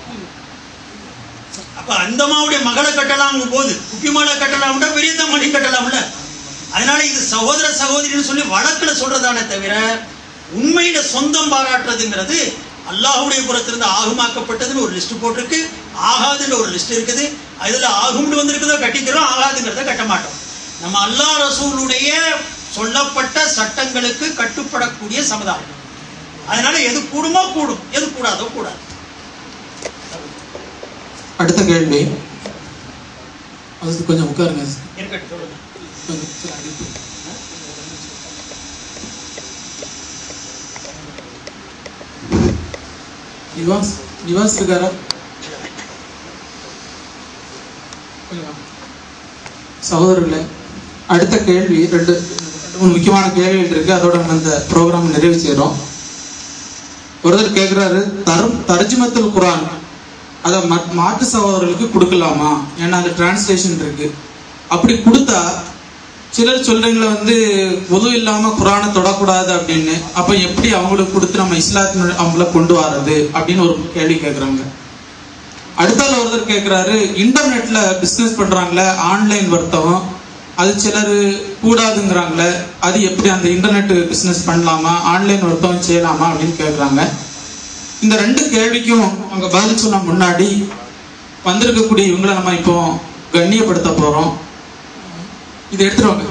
அப்ப அந்த அம்மாவுடைய மகளை கட்டலாம் போது குப்பி மாலை கட்டலாம்னா பெரியத்தம்மாடி கட்டலாம்ல அதனால இது சகோதர சகோதரின்னு சொல்லி வழக்குல சொல்றதானே தவிர உண்மையில சொந்தம் பாராட்டுறதுங்கிறது அல்லாஹ்வுடைய புறத்திலிருந்து ஆகுமாக்கப்பட்டதுன்னு ஒரு லிஸ்ட் போட்டிருக்கு ஆகாதுன்னு ஒரு லிஸ்ட் இருக்குது அதுல ஆகும்னு வந்திருக்குதோ கட்டிக்கிறோம் ஆகாதுங்கிறத கட்ட மாட்டோம் நம்ம அல்லாஹ் ரசூலுடைய சொல்லப்பட்ட சட்டங்களுக்கு கட்டுப்படக்கூடிய சமுதாயம் அதனால எது கூடுமோ கூடும் எது கூடாதோ கூடாது அடுத்த கேள்வி அது கொஞ்சம் உட்காருங்க இருக்கட்டும் சொல்லுங்க கொஞ்சம் சரி, அடிப்பு. நிவாஸ் நிவாஸ் இருக்காரா கொஞ்சம் வாங்க. சகோதரர்களே அடுத்த கேள்வி ரெண்டு ரெண்டு மூணு முக்கியமான கேள்விகள் இருக்கு அதோட நம்ம இந்த ப்ரோக்ராம் நிறைவு செய்றோம் ஒருத்தர் கேட்குறாரு தரும் தர்ஜுமத்துல் குரான் அதை மத்- மாற்று சகோதரர்களுக்கு கொடுக்கலாமா ஏன்னா அது டிரான்ஸ்லேஷன் இருக்கு அப்படி கொடுத்தா சிலர் சொல்றீங்களா வந்து உது இல்லாம குரானை தொடக்கூடாது அப்படின்னு அப்ப எப்படி அவங்களுக்கு கொடுத்து நம்ம இஸ்லாத்தின் அவங்கள கொண்டு வர்றது அப்படின்னு ஒரு கேள்வி கேட்குறாங்க அடுத்தால ஒருத்தர் கேட்குறாரு இன்டர்நெட்ல பிஸ்னஸ் பண்றாங்களே ஆன்லைன் வர்த்தகம் அது சிலர் கூடாதுங்கிறாங்களே அது எப்படி அந்த இன்டர்நெட் பிஸ்னஸ் பண்ணலாமா ஆன்லைன் வர்த்தகம் செய்யலாமா அப்படின்னு கேட்குறாங்க இந்த ரெண்டு கேள்விக்கும் அவங்க பதில் சொல்ல முன்னாடி வந்திருக்கக்கூடிய இவங்களை நம்ம இப்போ கண்ணியப்படுத்த போறோம் இதை எடுத்துட்டு வாங்க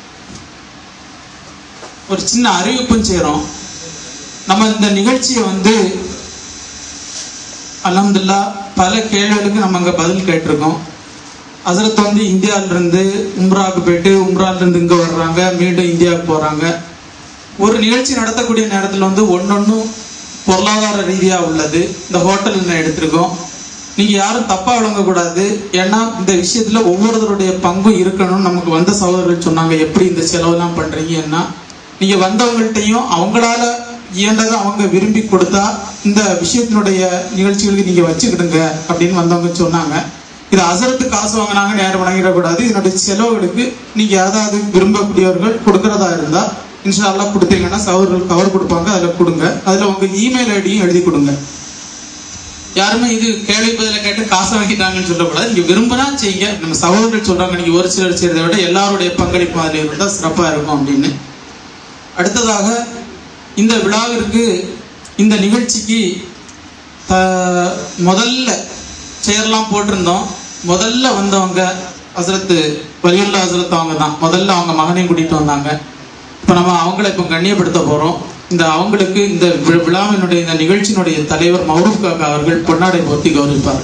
ஒரு சின்ன அறிவிப்பும் செய்றோம் நம்ம இந்த நிகழ்ச்சியை வந்து அல்ஹம்துலில்லாஹ் பல கேள்விகளுக்கு நம்ம அங்க பதில் கேட்டிருக்கோம் ஹசரத் வந்து இந்தியாவில இருந்து உம்ராவுக்கு போயிட்டு உம்ரால இருந்து இங்க வர்றாங்க மீண்டும் இந்தியாவுக்கு போறாங்க ஒரு நிகழ்ச்சி நடத்தக்கூடிய நேரத்துல வந்து ஒன்னொன்னும் பொருளாதார ரீதியா உள்ளது இந்த ஹோட்டல் நான் எடுத்திருக்கோம் நீங்க யாரும் தப்பா விளங்கக்கூடாது ஏன்னா இந்த விஷயத்துல ஒவ்வொருத்தருடைய பங்கும் இருக்கணும் நமக்கு வந்த சகோதரர்கள் சொன்னாங்க எப்படி இந்த செலவெல்லாம் பண்றீங்கன்னா நீங்க வந்தவங்கள்ட்டையும் அவங்களால இயன்றதை அவங்க விரும்பி கொடுத்தா இந்த விஷயத்தினுடைய நிகழ்ச்சிகளுக்கு நீங்க வச்சுக்கிடுங்க அப்படின்னு வந்தவங்க சொன்னாங்க இது அசரத்து காசு வாங்கினாங்க நேரம் வழங்கிடக்கூடாது இதனுடைய செலவுகளுக்கு நீங்க ஏதாவது விரும்பக்கூடியவர்கள் கொடுக்கறதா இருந்தா இன்ஷா அல்லாஹ் கொடுத்தீங்கன்னா சகோதரர்கள் கவர் கொடுப்பாங்க அதுல கொடுங்க அதுல உங்க இமெயில் ஐடியும் எழுதி கொடுங்க யாருமே இது கேள்வி பதில கேட்டு காசு வாங்கிட்டாங்கன்னு சொல்லக்கூடாது நீங்க விரும்பினா செய்யுங்க நம்ம சகோதரர்கள் சொல்றாங்க நீங்க ஒரு சிலர் செய்யறதை விட எல்லாருடைய பங்களிப்பு அதில் இருந்தா சிறப்பா இருக்கும் அப்படின்னு அடுத்ததாக இந்த விழாவிற்கு இந்த நிகழ்ச்சிக்கு த- முதல்ல செயர்லாம் போட்டிருந்தோம் முதல்ல வந்தவங்க ஹசரத்து வலியுல்லா ஹசரத் அவங்க தான் முதல்ல அவங்க மகனையும் கூட்டிட்டு வந்தாங்க இப்போ நம்ம அவங்கள இப்போ கண்ணியப்படுத்த போறோம் இந்த அவங்களுக்கு இந்த வி- விழாவினுடைய இந்த நிகழ்ச்சியினுடைய தலைவர் மௌரூப் காக்கா அவர்கள் பொன்னாடை போத்தி கௌரவிப்பார்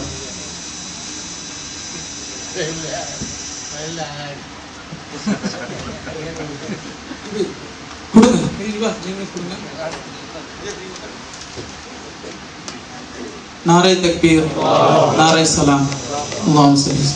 கொடுங்க நீங்க கொடுங்க நாரை தக்பீர் நாரை சலாம் அல்லாஹ் சல்லி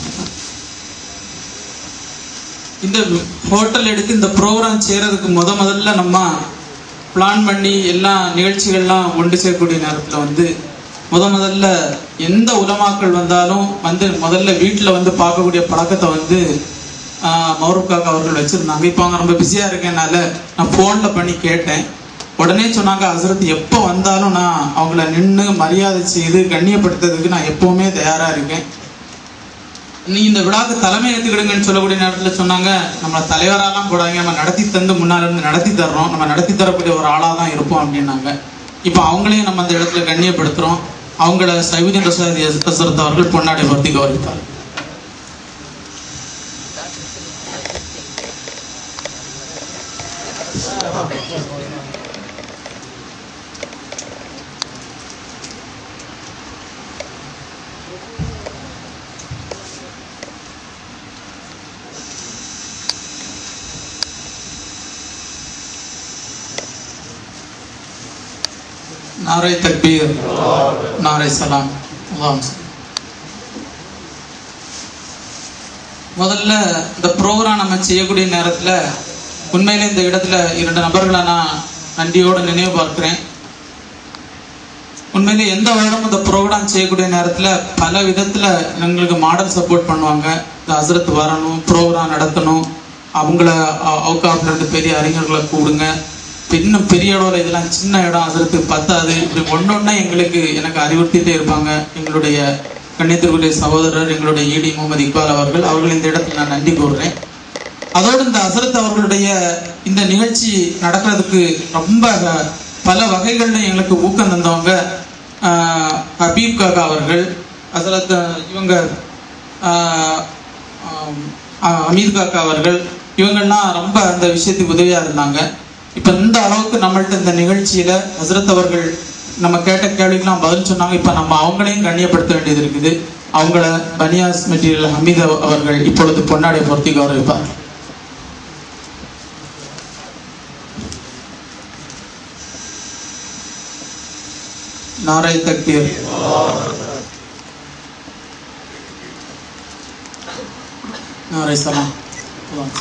இந்த ஹோட்டல் எடுத்து இந்த ப்ரோக்ராம் செய்யறதுக்கு முத முதல்ல நம்ம பிளான் பண்ணி எல்லா நிகழ்ச்சிகள்லாம் ஒன்று சேர்க்கக்கூடிய நேரத்தில் வந்து முத முதல்ல எந்த உலமாக்கள் வந்தாலும் வந்து முதல்ல வீட்டில் வந்து பார்க்கக்கூடிய பழக்கத்தை வந்து மௌரூப் காக்கா அவர்கள் வச்சுருந்தாங்க இப்போ அவங்க ரொம்ப பிஸியாக இருக்கனால நான் ஃபோனில் பண்ணி கேட்டேன் உடனே சொன்னாங்க ஹசரத் எப்போ வந்தாலும் நான் அவங்கள நின்று மரியாதை செய்து கண்ணியப்படுத்துறதுக்கு நான் எப்பவுமே தயாரா இருக்கேன் நீ இந்த விழாக்கு தலைமை ஏற்றுக்கிடுங்கன்னு சொல்லக்கூடிய நேரத்தில் சொன்னாங்க நம்ம தலைவராலாம் போடாங்க நம்ம நடத்தி தந்து முன்னால இருந்து நடத்தி தர்றோம் நம்ம நடத்தி தரக்கூடிய ஒரு ஆளாக தான் இருப்போம் அப்படின்னாங்க இப்போ அவங்களையும் நம்ம அந்த இடத்துல கண்ணியப்படுத்துறோம் அவங்கள சைவுதீன் ரசாதி ஹசரத் அவர்கள் பொன்னாடை பற்றி கௌரவித்தார் நாரை தக்பீர் நாரை சலாம் அல்லாஹ் முதல்ல இந்த ப்ரோக்ராம் நம்ம செய்யக்கூடிய நேரத்தில் உண்மையிலே இந்த இடத்துல இரண்டு நபர்களை நான் நன்றியோடு நினைவு பார்க்கிறேன் உண்மையிலே எந்த வருடமும் இந்த ப்ரோக்ராம் செய்யக்கூடிய நேரத்தில் பல விதத்தில் எங்களுக்கு மாடல் சப்போர்ட் பண்ணுவாங்க இந்த ஹசரத் வரணும் ப்ரோக்ராம் நடத்தணும் அவங்கள அவுக்காப்ல இருந்து பெரிய அறிஞர்களை கூடுங்க இன்னும் பெரிய அளவில் இதெல்லாம் சின்ன இடம் அதற்கு பத்தாது இப்படி ஒன்னொன்னா எங்களுக்கு எனக்கு அறிவுறுத்திட்டே இருப்பாங்க எங்களுடைய கண்ணியத்திற்குரிய சகோதரர் எங்களுடைய ஈடி முகமது இக்பால் அவர்கள் அவர்கள் இந்த இடத்துல நான் நன்றி கூறுறேன் அதோடு இந்த அசரத் அவர்களுடைய இந்த நிகழ்ச்சி நடக்கிறதுக்கு ரொம்ப பல வகைகளில் எங்களுக்கு ஊக்கம் தந்தவங்க ஆஹ், ஹபீப் காக்கா அவர்கள் அசரத் இவங்க ஆஹ், ஆம், ஆஹ், அமீர் காக்கா அவர்கள் இவங்கெல்லாம் ரொம்ப அந்த விஷயத்துக்கு உதவியா இருந்தாங்க இப்ப இந்த அளவுக்கு நம்மள்ட்ட இந்த நிகழ்ச்சியில ஹசரத் அவர்கள் நம்ம கேட்ட கேள்விக்கெல்லாம் பதில் சொன்னாங்க இப்ப நம்ம அவங்களையும் கண்ணியப்படுத்த வேண்டியது இருக்குது அவங்கள பனியாஸ் மெட்டீரியல் ஹமீத் அவ- அவர்கள் இப்பொழுது பொன்னாடை பொருத்தி கௌரவிப்பார் நாரை தக்பீர் நாரை சலாம் அல்லாஹ்.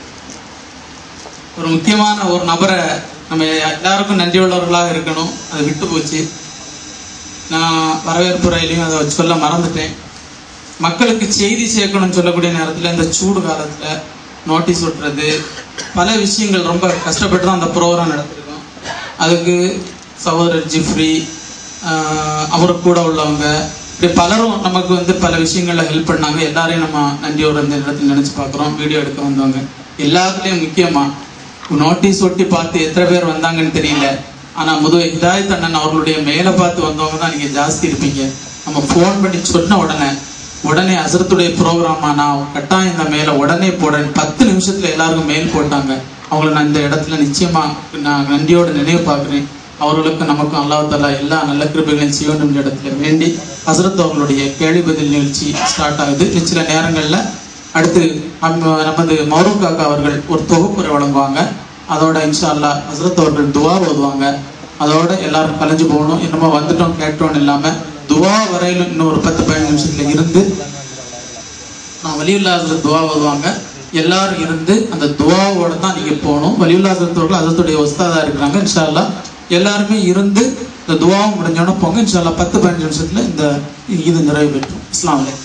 ஒரு முக்கியமான ஒரு நபரை நம்ம எல்லாருக்கும் நன்றி உள்ளவர்களாக இருக்கணும் அது விட்டு போச்சு நான் வரவேற்புரையிலையும் அதை சொல்ல மறந்துட்டேன் மக்களுக்கு செய்தி சேர்க்கணும்னு சொல்லக்கூடிய நேரத்தில் இந்த சூடு காலத்தில் நோட்டீஸ் ஒட்டுறது பல விஷயங்கள் ரொம்ப கஷ்டப்பட்டு தான் அந்த ப்ரோக்ராம் நடத்திருக்கோம் அதுக்கு சகோதரர் ஜிஃப்ரி ஆஹ் அவர் கூட உள்ளவங்க இப்படி பலரும் நமக்கு வந்து பல விஷயங்கள்ல ஹெல்ப் பண்ணாங்க எல்லாரையும் நம்ம நன்றியோட இந்த இடத்துல நினைச்சு பார்க்குறோம் வீடியோ எடுக்க வந்தவங்க எல்லாத்துலேயும் முக்கியமா நோட்டீஸ் ஒட்டி பார்த்து எத்தனை பேர் வந்தாங்கன்னு தெரியல ஆனா முதுவை ஹிதாயத் அண்ணன் அவர்களுடைய மேலே பார்த்து வந்தவங்க தான் நீங்க ஜாஸ்தி இருப்பீங்க நம்ம ஃபோன் பண்ணி சொன்ன உடனே உடனே அசரத்துடைய ப்ரோக்ராமா நான் கட்டாயம் இந்த மேல உடனே போடுறேன் பத்து நிமிஷத்துல எல்லாருக்கும் மெயில் போட்டாங்க அவங்கள நான் இந்த இடத்துல நிச்சயமா நான் நன்றியோட நினைவு பார்க்கிறேன் அவர்களுக்கு நமக்கும் அல்லாஹ் தாலா எல்லா நல்ல கிருபைகளையும் செய்ய வேண்டும் என்ற இடத்துல வேண்டி ஹசரத் அவர்களுடைய கேள்வி பதில் நிகழ்ச்சி ஸ்டார்ட் ஆகுது இன்னும் சில நேரங்கள்ல அடுத்து நம்ம- நமது மௌரூப் காக்கா அவர்கள் ஒரு தொகுப்புரை வழங்குவாங்க அதோட இன்ஷா அல்லாஹ் ஹசரத் அவர்கள் துவா ஓதுவாங்க அதோட எல்லாரும் கலைஞ்சு போகணும் என்னமோ வந்துட்டோம் கேட்டோம் இல்லாம துவா வரையிலும் இன்னும் ஒரு பத்து பதினஞ்சு நிமிஷத்துல இருந்து நான் வலியுல்லாசர் துவா ஓதுவாங்க எல்லாரும் இருந்து அந்த துவாவோட தான் நீங்க போகணும் வலியுல்லாசர்கள் அதத்துடைய ஒஸ்தாதா இருக்கிறாங்க இன்ஷா அல்லாஹ் எல்லாருமே இருந்து இந்த துவாவும் முடிஞ்சோடனே போங்க இன்ஷா அல்லாஹ் பத்து பதினஞ்சு நிமிஷத்துல இந்த இது நிறைவு பெற்றும் இஸ்லாம் வலைக்கும்.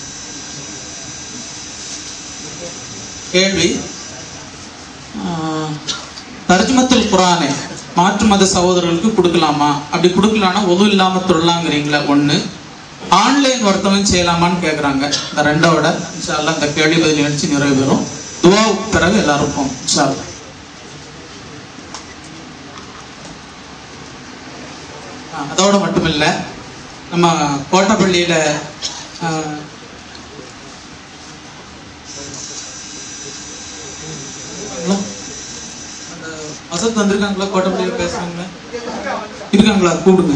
கேள்வி ஆஹ், தர்ஜுமத்துல் குரானை மாற்று மத சகோதரர்களுக்கு கொடுக்கலாமா அப்படி கொடுக்கலாம்னா ஒது இல்லாம தொழலாங்கிறீங்களா ஒண்ணு ஆன்லைன் வர்த்தகம் செய்யலாமான்னு கேக்குறாங்க இந்த ரெண்டோட இன்ஷா அல்லாஹ் இந்த கேள்வி பதில் நிகழ்ச்சி நிறைவு பெறும் துவாவுக்கு பிறகு எல்லாரும் போகும் இன்ஷா அல்லாஹ். ஆஹ், அதோட மட்டுமில்ல நம்ம கோட்டப்பள்ளியில ஆஹ், ஹலோ? அந்த வசத் வந்திருக்காங்களா கோட்டப்பள்ளியில் பேசுறாங்களா இருக்காங்களா கூப்பிடுங்க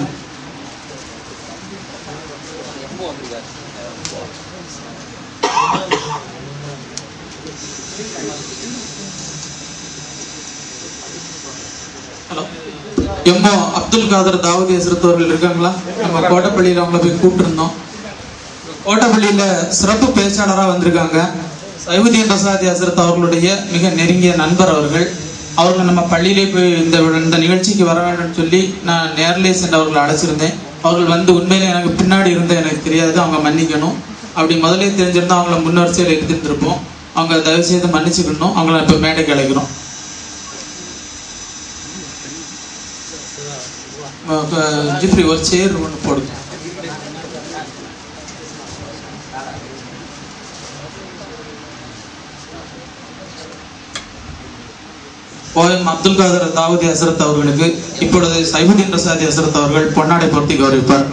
ஹலோ எம்மோ அப்துல் காதர் தாவூத் ஹசரத் அவர்கள் இருக்காங்களா நம்ம கோட்டப்பள்ளியில் அவங்கள போய் கூப்பிட்டுருந்தோம் கோட்டப்பள்ளியில சிறப்பு பேச்சாளராக வந்திருக்காங்க சைவுதீன் பிரசாதி ஹசரத் அவர்களுடைய மிக நெருங்கிய நண்பர் அவர்கள் அவர்கள் நம்ம பள்ளியிலே போய் இந்த இந்த நிகழ்ச்சிக்கு வர வேண்டும்னு சொல்லி நான் நேரிலே சென்று அவர்களை அழைச்சிருந்தேன் அவர்கள் வந்து உண்மையிலே எனக்கு பின்னாடி இருந்த எனக்கு தெரியாது அவங்க மன்னிக்கணும் அப்படி முதலே தெரிஞ்சிருந்தா அவங்கள முன்வரிசையில் எடுத்துருப்போம் அவங்க தயவு செய்து மன்னிச்சுக்கணும் அவங்கள இப்போ மேடைக்கு அழைக்கிறோம் அஹ் இப்ப ஜிப்ரி ஒரு சேர் ஒன்று போடுங்க ஓஎம் அப்துல் காதர் தாவூதி ஹசரத் அவர்களுக்கு இப்பொழுது சைபுதீன் பிரசாதி ஹசரத் அவர்கள் பொன்னாடை பொருத்தி கௌரவிப்பார்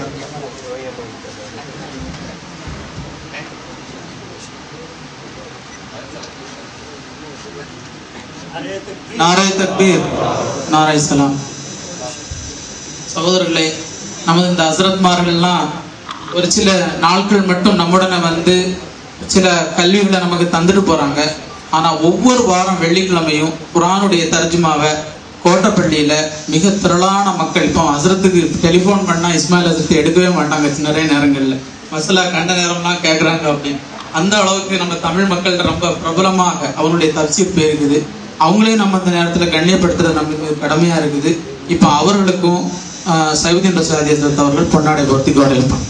நாராய தக்பீர் நாராய் சலாம் சகோதரர்களே நமது இந்த ஹசரத்மார்கள்லாம் ஒரு சில நாட்கள் மட்டும் நம்முடனே வந்து சில கல்விகளை நமக்கு தந்துட்டு போறாங்க ஆனா ஒவ்வொரு வாரம் வெள்ளிக்கிழமையும் குரானுடைய தர்ஜுமாவை கோட்டப்பள்ளியில மிக திரளான மக்கள் இப்போ ஹசரத்துக்கு டெலிஃபோன் பண்ணா இஸ்மாயில் ஹசரத் எடுக்கவே மாட்டாங்க நிறைய நேரங்கள்ல மசாலா கண்ட நேரம்லாம் கேட்குறாங்க அப்படின்னு அந்த அளவுக்கு நம்ம தமிழ் மக்கள் ரொம்ப பிரபலமாக அவனுடைய தப்சீர் போயிருக்குது அவங்களையும் நம்ம அந்த நேரத்துல கண்ணியப்படுத்துறது நமக்கு கடமையா இருக்குது இப்போ அவர்களுக்கும் ஆஹ், சைவதீன் பிரசாதி ஹசரத் அவர்கள் பொன்னாடை பொருத்தி கௌரவிப்பாங்க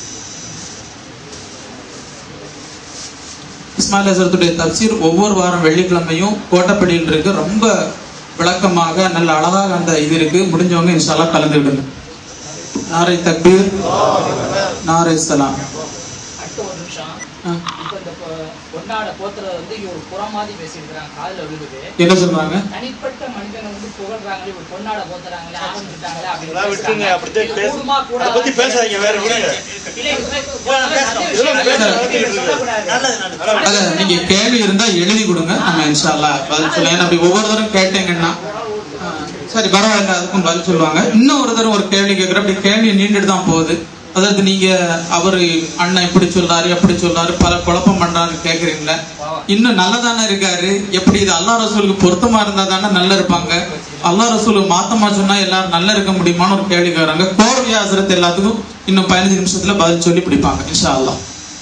இஸ்மாயில் ஹசரத்துடைய தப்சீர் ஒவ்வொரு வாரம் வெள்ளிக்கிழமையும் கோட்டப்பள்ளியில் இருக்கு ரொம்ப விளக்கமாக நல்ல அழகாக அந்த இது இருக்கு முடிஞ்சவங்க இன்ஷால்லா கலந்துக்கிடுங்க நாரை தக்பீர் நாரை சலாம் அடுத்த ஒரு நிமிஷம் ஆ. இப்ப இந்த பொ- பொன்னாட போத்துல வந்து இங்க ஒரு புறம் மாதிரி பேசிட்டு இருக்காங்க காதுல விழுகுது என்ன சொல்றாங்க தனிப்பட்ட மனிதனை வந்து புகழ்றாங்களே ஒரு பொன்னாட போத்துறாங்களே ஆரம்பிச்சுட்டாங்களே அதெல்லாம் விட்டுருங்க, அப்படித்தான் பேசு. கூடுமா அதை கூடாதா? பத்தி பேசாதீங்க, வேற விடுங்க. இல்ல, இது மாதிரி இதெல்லாம் நிறைய பேச- விஷயம் இருக்கு. சொல்லக்கூடாது. நல்லது நல்லது அத நீங்க கேள்வி இருந்தா எழுதி கொடுங்க நம்ம இன்ஷால்லா பதில் சொல்ல ஏன்னா அப்படி ஒவ்வொரு தரம் கேட்டீங்கன்னா ஆ, சரி பரவாயில்ல அதுக்கும் பதில் சொல்லுவாங்க இன்னும் ஒரு தரம் ஒரு கேள்வி கேட்குற அப்படி கேள்வி நீண்டுட்டு தான் போகுது அதாவது நீங்க அவரு அண்ணன் இப்படி சொல்றாரு எப்படி சொல்றாரு பல குழப்பம் பண்றாரு கேக்குறீங்களா இன்னும் நல்லதானே இருக்காரு எப்படி இது அல்லா ரசூலுக்கு பொருத்தமா இருந்தா தானே நல்லா இருப்பாங்க அல்லா ரசூலுக்கு மாத்தமா சொன்னா எல்லாரும் நல்லா இருக்க முடியுமான்னு ஒரு கேள்வி கேக்குறாங்க கோர்வையா ஹசரத் எல்லாத்துக்கும் இன்னும் பதினஞ்சு நிமிஷத்துல பதில் சொல்லி பிடிப்பாங்க இன்ஷா அல்லாஹ்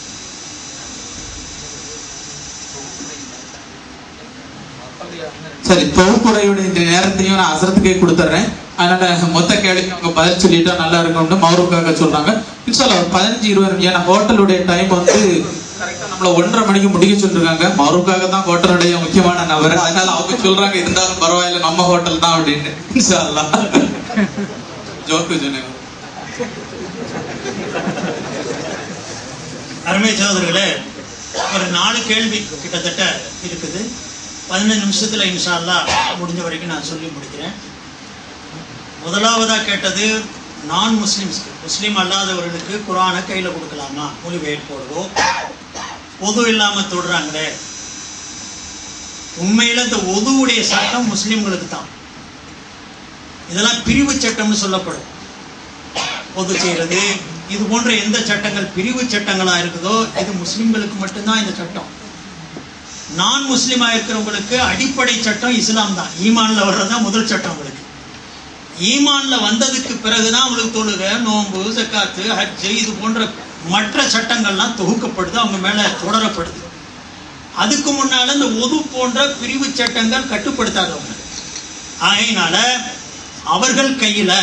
சரி தொகுப்புரையுடைய இந்த நேரத்தையும் நான் அசரத்துக்கே கொடுத்துட்றேன் அதனால மொத்த கேள்விக்கு அவங்க பதில் சொல்லிட்டா நல்லா இருக்கும்னு மௌருக்காக சொல்றாங்க இன்ஷால்லா ஒரு பதினஞ்சு இருபது ஏன்னா ஹோட்டலுடைய டைம் வந்து கரெக்டா நம்மள ஒன்றரை மணிக்கு முடிக்க சொல்லிருக்காங்க மௌருக்காக தான் ஹோட்டலுடைய முக்கியமான நபர் அதனால அவங்க சொல்றாங்க இருந்தாலும் பரவாயில்ல நம்ம ஹோட்டல் தான் அப்படின்னு இன்ஷால்லா ஜோக்கு சொன்னேன் அருமை சகோதரர்களே ஒரு நாலு கேள்வி கிட்டத்தட்ட இருக்குது பதினஞ்சு நிமிஷத்துல இன்ஷா அல்லாஹ் முடிஞ்ச வரைக்கும் நான் சொல்லி முடிக்கிறேன் முதலாவதா கேட்டது நான் முஸ்லிம்ஸ்க்கு முஸ்லீம் அல்லாதவர்களுக்கு குரானை கையில கொடுக்கலாமா மொழிபெயர்ப்போடவோ பொது இல்லாம தொடுறாங்களே உண்மையில இந்த ஒதுவுடைய சட்டம் முஸ்லிம்களுக்கு தான் இதெல்லாம் பிரிவு சட்டம்னு சொல்லப்படும் பொது செய்யறது இது போன்ற எந்த சட்டங்கள் பிரிவு சட்டங்களா இருக்குதோ இது முஸ்லிம்களுக்கு மட்டும்தான் இந்த சட்டம் நான் முஸ்லிமா இருக்கிறவங்களுக்கு அடிப்படை சட்டம் இஸ்லாம் தான் ஈமான்ல வர்றதுதான் முதல் சட்டம் உங்களுக்கு ஈமான்ல வந்ததுக்கு பிறகுதான் உங்களுக்கு தொழுக நோன்பு சக்காத்து ஹஜ்ஜு இது போன்ற மற்ற சட்டங்கள்லாம் தொகுக்கப்படுது அவங்க மேல தொடரப்படுது அதுக்கு முன்னால இந்த ஒது போன்ற பிரிவு சட்டங்கள் கட்டுப்படுத்தாதவங்க ஆகையினால அவர்கள் கையில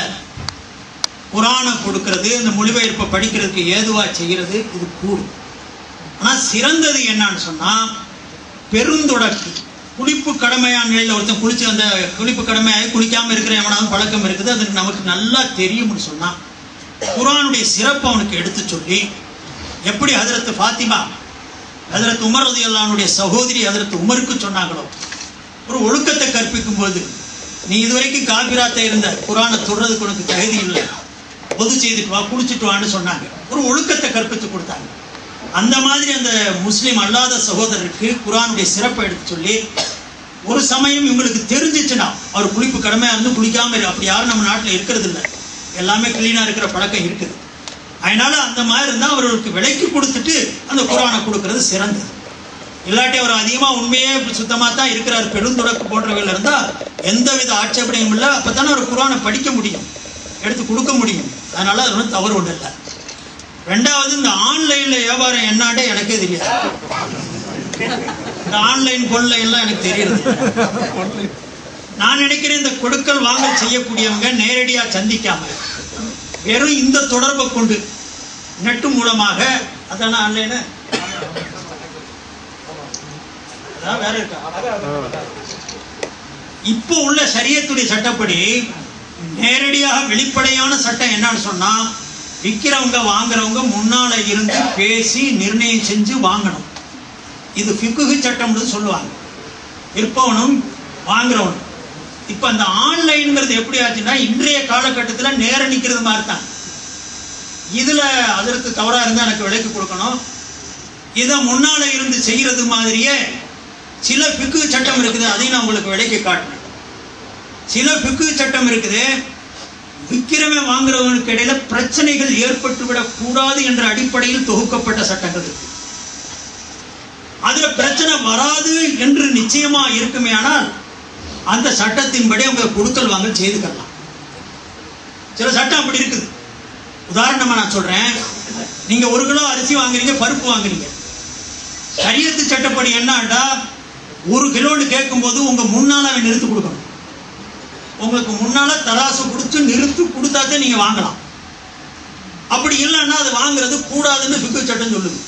குரானை கொடுக்கிறது இந்த மொழிபெயர்ப்பை படிக்கிறதுக்கு ஏதுவா செய்கிறது இது கூடும் ஆனா சிறந்தது என்னன்னு சொன்னா பெருந்தொடர்ச்சி குளிப்பு கடமையான நிலையில ஒருத்தன் குளிச்சு அந்த குளிப்பு கடமையாகி குளிக்காம இருக்கிற எவனாவது பழக்கம் இருக்குது அது நமக்கு நல்லா தெரியும்னு சொன்னா குரானுடைய சிறப்பை அவனுக்கு எடுத்து சொல்லி எப்படி ஹதரத்து ஃபாத்திமா ஹதரத் உமர் ரதி அல்லானுடைய சகோதரி ஹதரத் உமருக்கு சொன்னாங்களோ ஒரு ஒழுக்கத்தை கற்பிக்கும் போது நீ இதுவரைக்கும் காபிராத்த இருந்த குரானை தொடுறதுக்கு உனக்கு தகுதி இல்லை பொது செய்துட்டு வா குடிச்சிட்டு வான்னு சொன்னாங்க ஒரு ஒழுக்கத்தை கற்பித்து கொடுத்தாங்க அந்த மாதிரி அந்த முஸ்லீம் அல்லாத சகோதரருக்கு குரானுடைய சிறப்பை எடுத்து சொல்லி ஒரு சமயம் இவங்களுக்கு தெரிஞ்சிச்சுன்னா அவர் குளிப்பு கடமையா இருந்து குளிக்காம இரு அப்படி யாரும் நம்ம நாட்டில் இருக்கிறது இல்லை எல்லாமே கிளீனா இருக்கிற பழக்கம் இருக்குது அதனால அந்த மாதிரி இருந்தா அவர்களுக்கு விலைக்கு கொடுத்துட்டு அந்த குரானை கொடுக்கறது சிறந்தது இல்லாட்டி அவர் அதிகமா உண்மையே சுத்தமா தான் இருக்கிறார் பெருந்துடக்கு போன்றவைகள் இருந்தா எந்தவித ஆட்சேபனையும் இல்லை அப்பதானே அவர் குரானை படிக்க முடியும் எடுத்து கொடுக்க முடியும் அதனால அது ஒன்றும் தவறு ஒன்றும் இல்லை ரெண்டாவது இந்த ஆன்லைன்ல வியாபாரம் என்னாட்டே எனக்கே தெரியாது இந்த ஆன்லைன் கொள்ளை எல்லாம் எனக்கு தெரியுது நான் நினைக்கிறேன் இந்த கொடுக்கல் வாங்கல் செய்யக்கூடியவங்க நேரடியா சந்திக்காம வெறும் இந்த தொடர்பை கொண்டு நெட்டு மூலமாக அதான ஆன்லைனு அதான் வேற இருக்கா இப்போ உள்ள சரியத்துடைய சட்டப்படி நேரடியாக வெளிப்படையான சட்டம் என்னன்னு சொன்னா விற்கிறவங்க வாங்குறவங்க முன்னால இருந்து பேசி நிர்ணயம் செஞ்சு வாங்கணும் இது ஃபிக்குஹு சட்டம்னு சொல்லுவாங்க விற்பவனும் வாங்குறவனும் இப்ப அந்த ஆன்லைன்ங்கிறது எப்படி ஆச்சுன்னா இன்றைய காலகட்டத்தில் நேர நிக்கிறது மாதிரி தான் இதுல அதற்கு தவறா இருந்தா எனக்கு விலைக்கு கொடுக்கணும் இதை முன்னால இருந்து செய்யறது மாதிரியே சில பிக்கு சட்டம் இருக்குது அதையும் நான் உங்களுக்கு விலைக்கு காட்டுறேன் சில பிக்கு சட்டம் இருக்குது விற்கிறவன் வாங்குறவனுக்கு இடையில பிரச்சனைகள் ஏற்பட்டு விடக் கூடாது என்ற அடிப்படையில் தொகுக்கப்பட்ட சட்டங்கள் இருக்கு அதுல பிரச்சனை வராது என்று நிச்சயமா இருக்குமே ஆனால் அந்த சட்டத்தின்படி அவங்க கொடுக்கல் வாங்கல் செய்துக்கலாம் சில சட்டம் அப்படி இருக்குது உதாரணமா நான் சொல்றேன் நீங்க ஒரு கிலோ அரிசி வாங்குறீங்க பருப்பு வாங்குறீங்க சரியத்து சட்டப்படி என்னடா ஒரு கிலோன்னு கேட்கும்போது உங்க முன்னால அவன் நிறுத்து கொடுக்கணும் உங்களுக்கு முன்னால தராசு கொடுத்து நிறுத்து கொடுத்தாதான் நீங்க வாங்கலாம் அப்படி இல்லைன்னா அது வாங்குறது கூடாதுன்னு பிக்கு சட்டம் சொல்லுது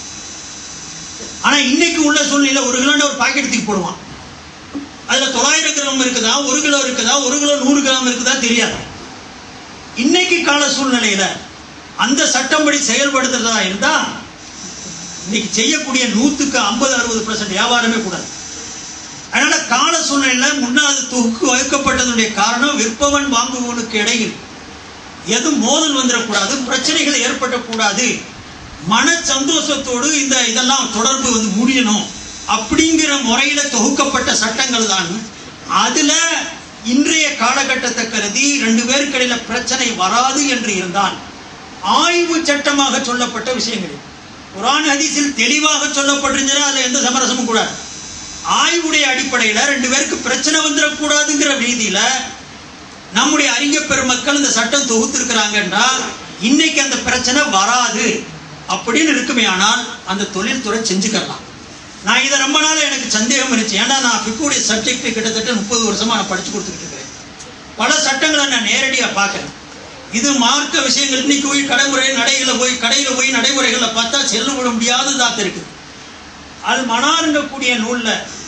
ஆனா இன்னைக்கு உள்ள சூழ்நிலை ஒரு கிலோன்ற ஒரு பாக்கெட் தூக்கி போடுவான் அதுல தொள்ளாயிரம் கிராம் இருக்குதா ஒரு கிலோ இருக்குதா ஒரு கிலோ நூறு கிராம் இருக்குதா தெரியாது இன்னைக்கு கால சூழ்நிலையில அந்த சட்டம்படி செயல்படுத்துறதா இருந்தா இன்னைக்கு செய்யக்கூடிய நூத்துக்கு ஐம்பது அறுபது பர்சன்ட் வியாபாரமே கூடாது அதனால கால சூழ்நிலையில முன்னாள் தொகுக்கு வைக்கப்பட்டதனுடைய காரணம் விற்பவன் வாங்குவவனுக்கு இடையில் எதுவும் மோதல் வந்துடக்கூடாது பிரச்சனைகள் ஏற்படக்கூடாது மன சந்தோஷத்தோடு இந்த இதெல்லாம் தொடர்பு வந்து முடியணும் அப்படிங்கிற முறையில தொகுக்கப்பட்ட சட்டங்கள் தான் அதுல இன்றைய காலகட்டத்தை கருதி ரெண்டு பேருக்கு இடையில பிரச்சனை வராது என்று இருந்தால் ஆய்வு சட்டமாக சொல்லப்பட்ட விஷயங்கள் குரான் ஹதீஸில் தெளிவாக சொல்லப்பட்டிருந்தா அதுல எந்த சமரசமும் கூடாது ஆய்வுடைய அடிப்படையில ரெண்டு பேருக்கு பிரச்சனை வந்துடக்கூடாதுங்கிற ரீதியில நம்முடைய அறிஞர் பெருமக்கள் இந்த சட்டம் தொகுத்திருக்கிறாங்கன்னா இன்னைக்கு அந்த பிரச்சனை வராது அப்படின்னு இருக்குமே ஆனால் அந்த தொழில்துறை செஞ்சுக்கலாம் நான் இதை ரொம்ப நாள் எனக்கு சந்தேகம் இருந்துச்சு ஏன்னா நான் ஃபிக்குடைய சப்ஜெக்ட் கிட்டத்தட்ட முப்பது வருஷமா நான் படிச்சு கொடுத்துக்கிட்டு இருக்கிறேன் பல சட்டங்களை நான் நேரடியா பார்க்கிறேன் இது மார்க்க விஷயங்கள் இன்னைக்கு போய் கடைமுறை நடைகளை போய் கடையில போய் நடைமுறைகளை பார்த்தா செல்லுபட முடியாததாக இருக்குது அது மனாருங்கக்கூடிய நூல்ல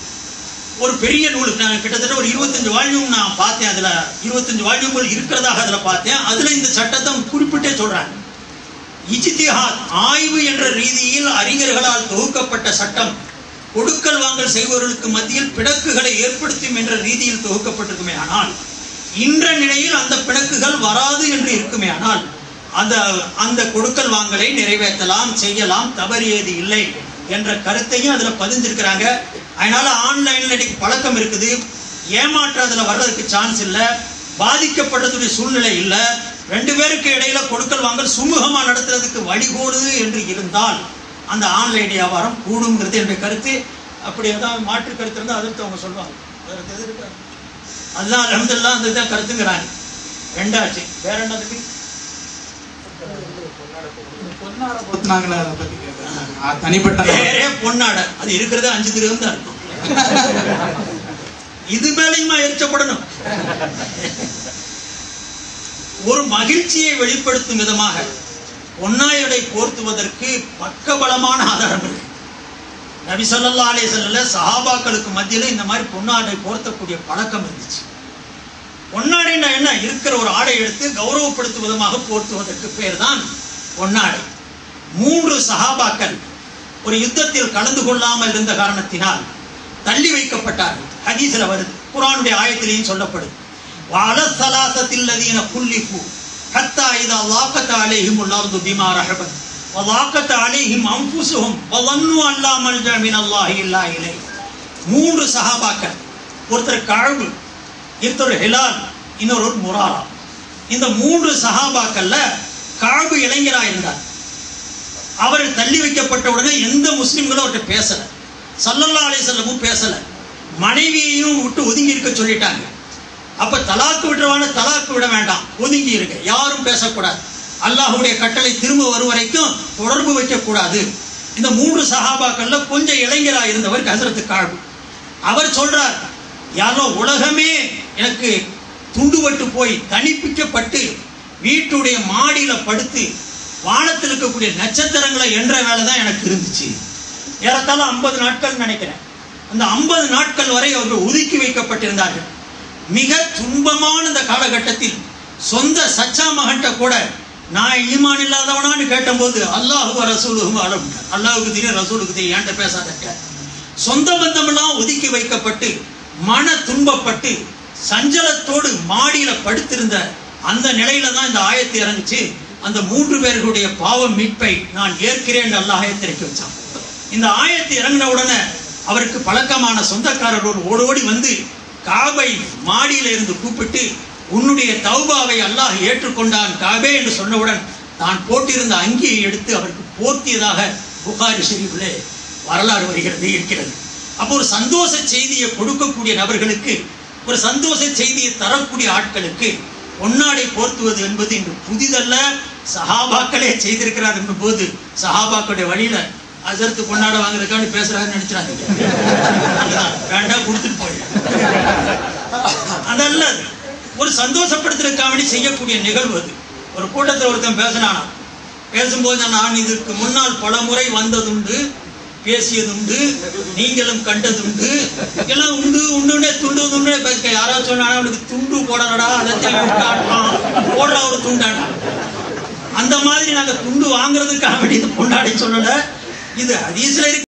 ஒரு பெரிய நூல் நான் கிட்டத்தட்ட ஒரு இருபத்தஞ்சு வால்யூம் நான் பார்த்தேன் அதுல இருபத்தஞ்சு வால்யூம்கள் இருக்கிறதாக அதுல பார்த்தேன் அதுல இந்த சட்டத்தை குறிப்பிட்டே சொல்றாங்க இஜ்திஹாத் ஆய்வு என்ற ரீதியில் அறிஞர்களால் தொகுக்கப்பட்ட சட்டம் கொடுக்கல் வாங்கல் செய்பவர்களுக்கு மத்தியில் பிணக்குகளை ஏற்படுத்தும் என்ற ரீதியில் தொகுக்கப்பட்டிருக்குமே ஆனால் இன்ற நிலையில் அந்த பிணக்குகள் வராது என்று இருக்குமே ஆனால் அந்த அந்த கொடுக்கல் வாங்கலை நிறைவேற்றலாம் செய்யலாம் தவறியது இல்லை என்ற கருத்தையும் அதுல பதிஞ்சிருக்கிறாங்க அதனால ஆன்லைன்ல இன்னைக்கு பழக்கம் இருக்குது ஏமாற்றம் அதுல வர்றதுக்கு சான்ஸ் இல்லை பாதிக்கப்பட்டதுடைய சூழ்நிலை இல்லை ரெண்டு பேருக்கு இடையில கொடுக்கல் வாங்கல் சுமூகமா நடத்துறதுக்கு வழிகோடுது என்று இருந்தால் அந்த ஆன்லைன் வியாபாரம் கூடுங்கிறது என்னுடைய கருத்து அப்படி ஏதாவது மாற்று கருத்து இருந்தால் அதற்கு அவங்க சொல்லுவாங்க அதற்கு எது இருக்கா? அதுதான் அலமதுல்லா அந்த இதான் கருத்துங்கிறாங்க ரெண்டாச்சு வேற என்னதுக்கு பொன்னாட போத்துனாங்களே அதை பத்தி கேட்கறேன். ஆ, தனிப்பட்ட வேறே பொன்னாடை அது இருக்கிறது அஞ்சு திருகம் தான் இருக்கும் இது மேலையுமா எரிச்சப்படணும் ஒரு மகிழ்ச்சியை வெளிப்படுத்தும் விதமாக பொன்னாயடை போர்த்துவதற்கு பக்கபலமான ஆதாரம் இருக்கு நபி ஸல்லல்லாஹு அலைஹி வஸல்லம் சஹாபாக்களுக்கு மத்தியில இந்த மாதிரி பொன்னாடை போர்த்தக்கூடிய பழக்கம் இருந்துச்சு பொன்னாடைன்னா என்ன இருக்கிற ஒரு ஆடை எடுத்து கௌரவப்படுத்தும் விதமாக போர்த்துவதற்கு பேர் தான் பொன்னாடை மூன்று சஹாபாக்கள் ஒரு யுத்தத்தில் கலந்து கொள்ளாமல் இருந்த காரணத்தினால் தள்ளி வைக்கப்பட்டார்கள் ஹதீஸ்ல வருது குர்ஆனுடைய ஆயத்திலையும் சொல்லப்படுது வஅல ஸலாசத்தில் லதீன குல்லிஃபு ஹத்தா இதா லாகத் அலைஹிம் அல்-அர்து பிமா ரஹபத் வலாகத் அலைஹிம் அன்ஃபுஸுஹும் வظنوا அன் லா மல்ஜா மின் அல்லாஹி இல்லா இலை மூன்று சஹாபாக்கள் ஒருத்தர் கஅபு இன்னொரு ஹிலால் இன்னொரு முராரா இந்த மூன்று சஹாபாக்கள்ல கஅபு இளைஞரா இருந்தார் அவர் தள்ளி வைக்கப்பட்ட உடனே எந்த முஸ்லிம்களும் அவர்கிட்ட பேசல சல்லல்லா அலிசல்லமும் பேசல மனைவியையும் விட்டு ஒதுங்கி இருக்க சொல்லிட்டாங்க அப்ப தலாக்கு விடுறவான தலாக்கு விட வேண்டாம் ஒதுங்கி இருக்க யாரும் பேசக்கூடாது அல்லாஹ்வுடைய கட்டளை திரும்ப வரும் வரைக்கும் தொடர்பு வைக்கக்கூடாது இந்த மூன்று சஹாபாக்கள்ல கொஞ்சம் இளைஞரா இருந்தவர் ஹசரத்து காழ்பு அவர் சொல்றார் யாரோ உலகமே எனக்கு துண்டுபட்டு போய் தனிப்பிக்கப்பட்டு வீட்டுடைய மாடியில படுத்து வானத்தில் இருக்கக்கூடிய நட்சத்திரங்களை என்ற வேலை தான் எனக்கு இருந்துச்சு ஏறத்தாழ ஐம்பது நாட்கள் நினைக்கிறேன் அந்த ஐம்பது நாட்கள் வரை அவர்கள் ஒதுக்கி வைக்கப்பட்டிருந்தார்கள் மிக துன்பமான இந்த காலகட்டத்தில் சொந்த சச்சா மகன்கிட்ட கூட நான் ஈமான் இல்லாதவனான்னு கேட்டபோது அல்லாஹு ரசூலுக்கும் அலம் அல்லாஹுக்கு தெரியும் ரசூலுக்கு தெரியும் என்கிட்ட பேசாத சொந்த பந்தமெல்லாம் ஒதுக்கி வைக்கப்பட்டு மன துன்பப்பட்டு சஞ்சலத்தோடு மாடியில படுத்திருந்த அந்த நிலையில தான் இந்த ஆயத்து இறங்குச்சு அந்த மூன்று பேர்களுடைய பாவ மீட்பை நான் ஏற்கிறேன் என்று அல்லாஹ் ஆயத்திறக்கி வச்சான் இந்த ஆயத்து இறங்கின உடனே அவருக்கு பழக்கமான சொந்தக்காரர் ஒரு ஓடோடி வந்து காபை மாடியில இருந்து கூப்பிட்டு உன்னுடைய தௌபாவை அல்லாஹ் ஏற்றுக்கொண்டான் காபே என்று சொன்னவுடன் தான் போட்டிருந்த அங்கியை எடுத்து அவருக்கு போர்த்தியதாக புகாரி ஷெரீஃபிலே வரலாறு வருகிறது இருக்கிறது அப்போ ஒரு சந்தோஷ செய்தியை கொடுக்கக்கூடிய நபர்களுக்கு ஒரு சந்தோஷ செய்தியை தரக்கூடிய ஆட்களுக்கு பொன்னாடை போர்த்துவது என்பது இன்று புதிதல்ல சஹாபாக்களே செய்திருக்கிறார் என்ற போது சஹாபாக்களுடைய வழியில அசரத்து பொன்னாடை வாங்குறதுக்காண்டி பேசுறாருன்னு நினைச்சிடாதீங்க அதுதான். வேண்டாம் கொடுத்துட்டு போய் அதல்ல அது. ஒரு சந்தோஷப்படுத்துறதுக்காக செய்யக்கூடிய நிகழ்வு அது ஒரு கூட்டத்தில் ஒருத்தன் பேசினானா பேசும்போது நான் இதற்கு முன்னால் பல முறை வந்ததுண்டு பேசியதுண்டு நீங்களும் கண்டதுண்டு எல்லாம் உண்டு உண்டுனே துண்டு துண்டு பேச யாராவது சொன்னாலும் அவனுக்கு துண்டு போடலடா அதை விட்டாட்டான் போடுற ஒரு துண்டாடா அந்த மாதிரி நாங்க துண்டு வாங்குறதுக்காக வேண்டியது பொண்டாடி சொல்லல இது ஹதீஸ்ல இருக்கு